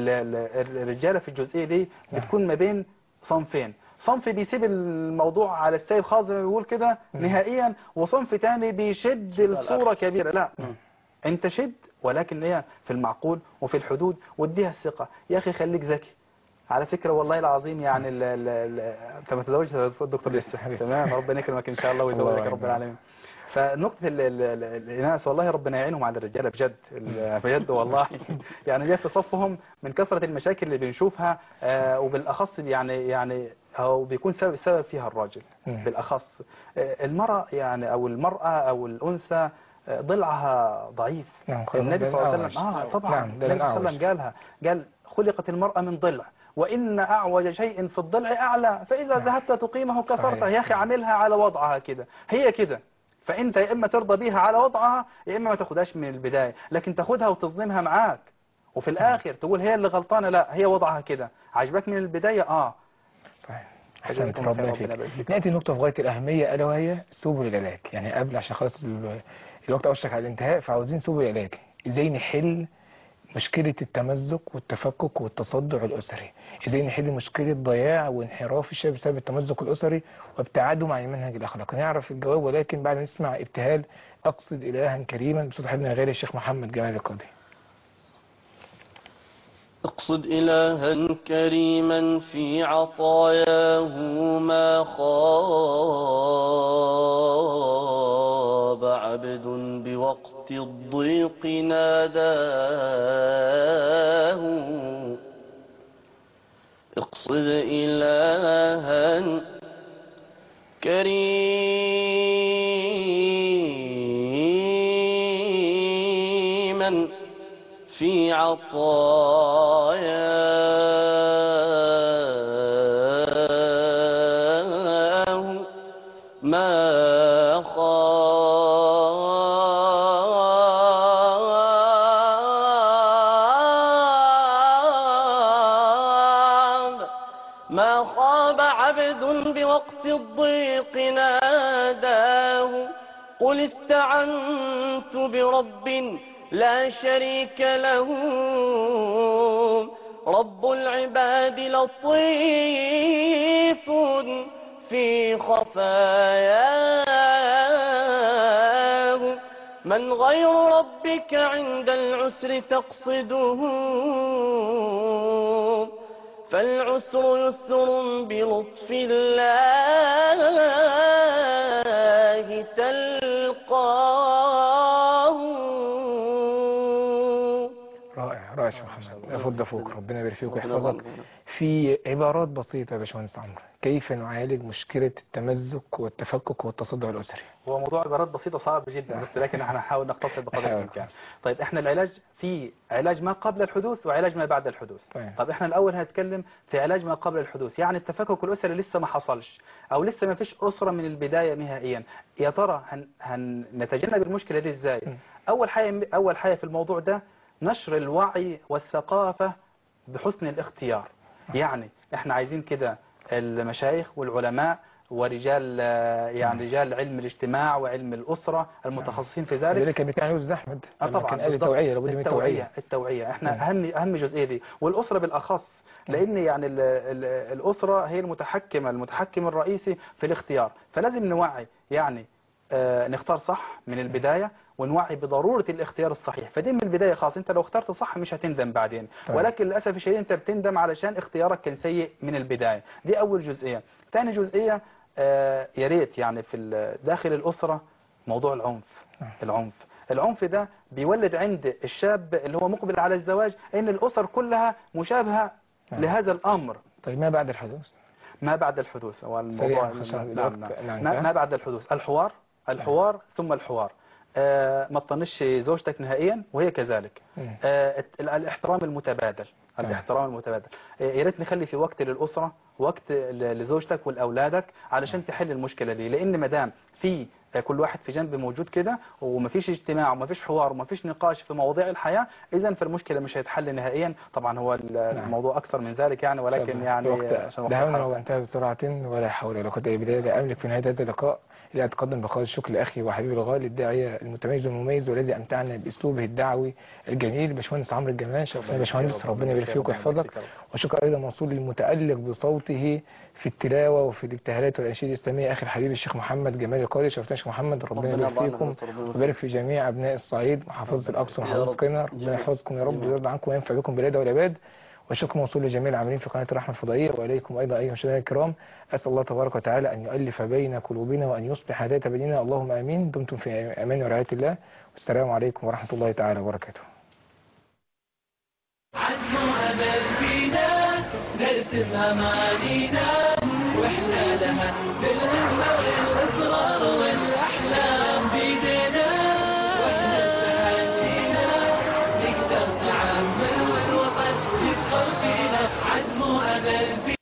ال- الرجالة في الجزئية دي بتكون ما بين صنفين صنف بيسيب الموضوع على السيب خالص زي ما بيقول كده نهائيا وصنف تاني بيشد الصورة كبيرة لا انت شد ولكن هي في المعقول وفي الحدود واديها الثقة يا اخي خليك ذكي على فكرة والله العظيم يعني ال ال ال انت ما تزوجت يا دكتور لسه تمام ربنا يكرمك ان شاء الله ويزوجك يا رب العالمين فنقطة ال- ال- ال- الإناث والله ربنا يعينهم على الرجالة بجد ال- بجد والله يعني جاء في صفهم من كثرة المشاكل اللي بنشوفها آه، وبالأخص يعني يعني أو بيكون سبب سبب فيها الراجل مم. بالأخص آه، المرأة يعني أو المرأة أو الأنثى آه، ضلعها ضعيف نعم، خلق النبي صلى الله عليه وسلم الأعوج. اه طبعا نعم، ده النبي صلى الله عليه الأعوج. وسلم قالها قال خلقت المرأة من ضلع وإن أعوج شيء في الضلع أعلى فإذا ذهبت تقيمه كسرته صحيح. يا أخي عاملها على وضعها كده هي كده فأنت يا إما ترضى بيها على وضعها يا إما ما تاخدهاش من البداية لكن تاخدها وتظلمها معاك وفي الآخر تقول هي اللي غلطانة لا هي وضعها كده عجبك من البداية آه صحيح حضرتك احسنت الله ربنا خير، فيك ربنا يبارك فيك. ناتي نقطه في غايه الاهميه الا وهي سبل العلاج يعني قبل عشان خلاص ال- الوقت اوشك على الانتهاء فعاوزين سبل العلاج ازاي نحل مشكله التمزق والتفكك والتصدع الاسري ازاي نحل مشكله ضياع وانحراف الشباب بسبب التمزق الاسري وابتعادهم عن المنهج الاخلاقي نعرف الجواب ولكن بعد ما نسمع ابتهال اقصد الها كريما بصوت حبيبنا غالي الشيخ محمد جمال القاضي اقصد إلها كريما في عطاياه ما خاب عبد بوقت الضيق ناداه اقصد إلها كريما في عطاياه ما خاب ما خاب عبد بوقت الضيق ناداه قل استعنت برب لا شريك له رب العباد لطيف في خفاياه من غير ربك عند العسر تقصده فالعسر يسر بلطف الله تلقاه رائع رائع يا شيخ محمد افضل فوق ربنا يبارك فيك ربنا ويحفظك يبارك فيك. في عبارات بسيطة يا باشمهندس عمرو كيف نعالج مشكلة التمزق والتفكك والتصدع الأسري هو موضوع عبارات بسيطة صعب جدا بس لكن احنا هنحاول نختصر بقدر نحاول. الامكان طيب احنا العلاج في علاج ما قبل الحدوث وعلاج ما بعد الحدوث طيب. طب احنا الاول هنتكلم في علاج ما قبل الحدوث يعني التفكك الاسري لسه ما حصلش او لسه ما فيش اسره من البدايه نهائيا يا ترى هن هنتجنب المشكله دي ازاي اول حاجه اول حاجه في الموضوع ده نشر الوعي والثقافه بحسن الاختيار يعني احنا عايزين كده المشايخ والعلماء ورجال آه، يعني رجال علم الاجتماع وعلم الأسرة المتخصصين في ذلك ذلك كان بيتكلم عليه أستاذ أحمد آه لما طبعا كان قال بالضبط. التوعية لابد من التوعية التوعية التوعية احنا مم. اهم اهم جزئية دي والأسرة بالأخص لأن يعني ال ال الأسرة هي المتحكمة المتحكم الرئيسي في الاختيار فلازم نوعي يعني آه نختار صح من البداية ونوعي بضرورة الاختيار الصحيح فدي من البداية خلاص انت لو اخترت صح مش هتندم بعدين طيب. ولكن للأسف الشديد انت بتندم علشان اختيارك كان سيء من البداية دي أول جزئية ثاني جزئية آه يا ريت يعني في ال- داخل الأسرة موضوع العنف العنف العنف ده بيولد عند الشاب اللي هو مقبل على الزواج ان الاسر كلها مشابهه نعم. لهذا الامر طيب ما بعد الحدوث ما بعد الحدوث هو سريعاً الموضوع عشان نعم الوقت نعم. نعم. ما, ما بعد الحدوث الحوار الحوار ثم الحوار آه ما تطنش زوجتك نهائيا وهي كذلك مم. آه الت- ال- الاحترام المتبادل نعم. الاحترام المتبادل آه، يا ريت نخلي في وقت للأسرة وقت ل- لزوجتك ولأولادك علشان تحل المشكلة دي لأن ما دام في آه، كل واحد في جنب موجود كده ومفيش اجتماع ومفيش حوار ومفيش نقاش في مواضيع الحياة إذا فالمشكلة مش هيتحل نهائيا طبعا هو ال- الموضوع أكثر من ذلك يعني ولكن يعني الوقت عشان وقت دعونا الحلقة. وانتهى بسرعة ولا حول ولا قوة إلا بالله لا أملك في نهاية هذا اللقاء إلا أتقدم بخالص الشكر لأخي وحبيبي الغالي الداعية المتميز والمميز والذي أمتعنا بأسلوبه الدعوي الجميل باشمهندس عمرو الجمال شرفنا باشمهندس ربنا يبارك فيك ويحفظك وشكر أيضا موصول للمتألق بصوته في التلاوة وفي الابتهالات والأنشيد الإسلامية أخي الحبيب الشيخ محمد جمال القاضي شرفتنا يا شيخ محمد ربنا ربنا يبارك يرضى عنك فيكم ويستر ربنا ويبارك في جميع أبناء الصعيد محافظة الأقصى يا ومحافظة رب. قنا ربنا يحفظكم يا رب ويرضى عنكم وينفع بكم بلاد والعباد والشكر موصول لجميع العاملين في قناة الرحمة الفضائية وإليكم أيضا أيها المشاهدين الكرام أسأل الله تبارك وتعالى أن يؤلف بين قلوبنا وأن يصلح ذات بيننا اللهم آمين دمتم في أمان ورعاية الله والسلام عليكم ورحمة الله تعالى وبركاته عزم وأمل فينا نرسم أمانينا وإحنا لها بالهمة والإصرار والأحلام بيدنا وإحنا استعدينا نقدر نعمل والوطن يفخر فينا عزم وأمل فينا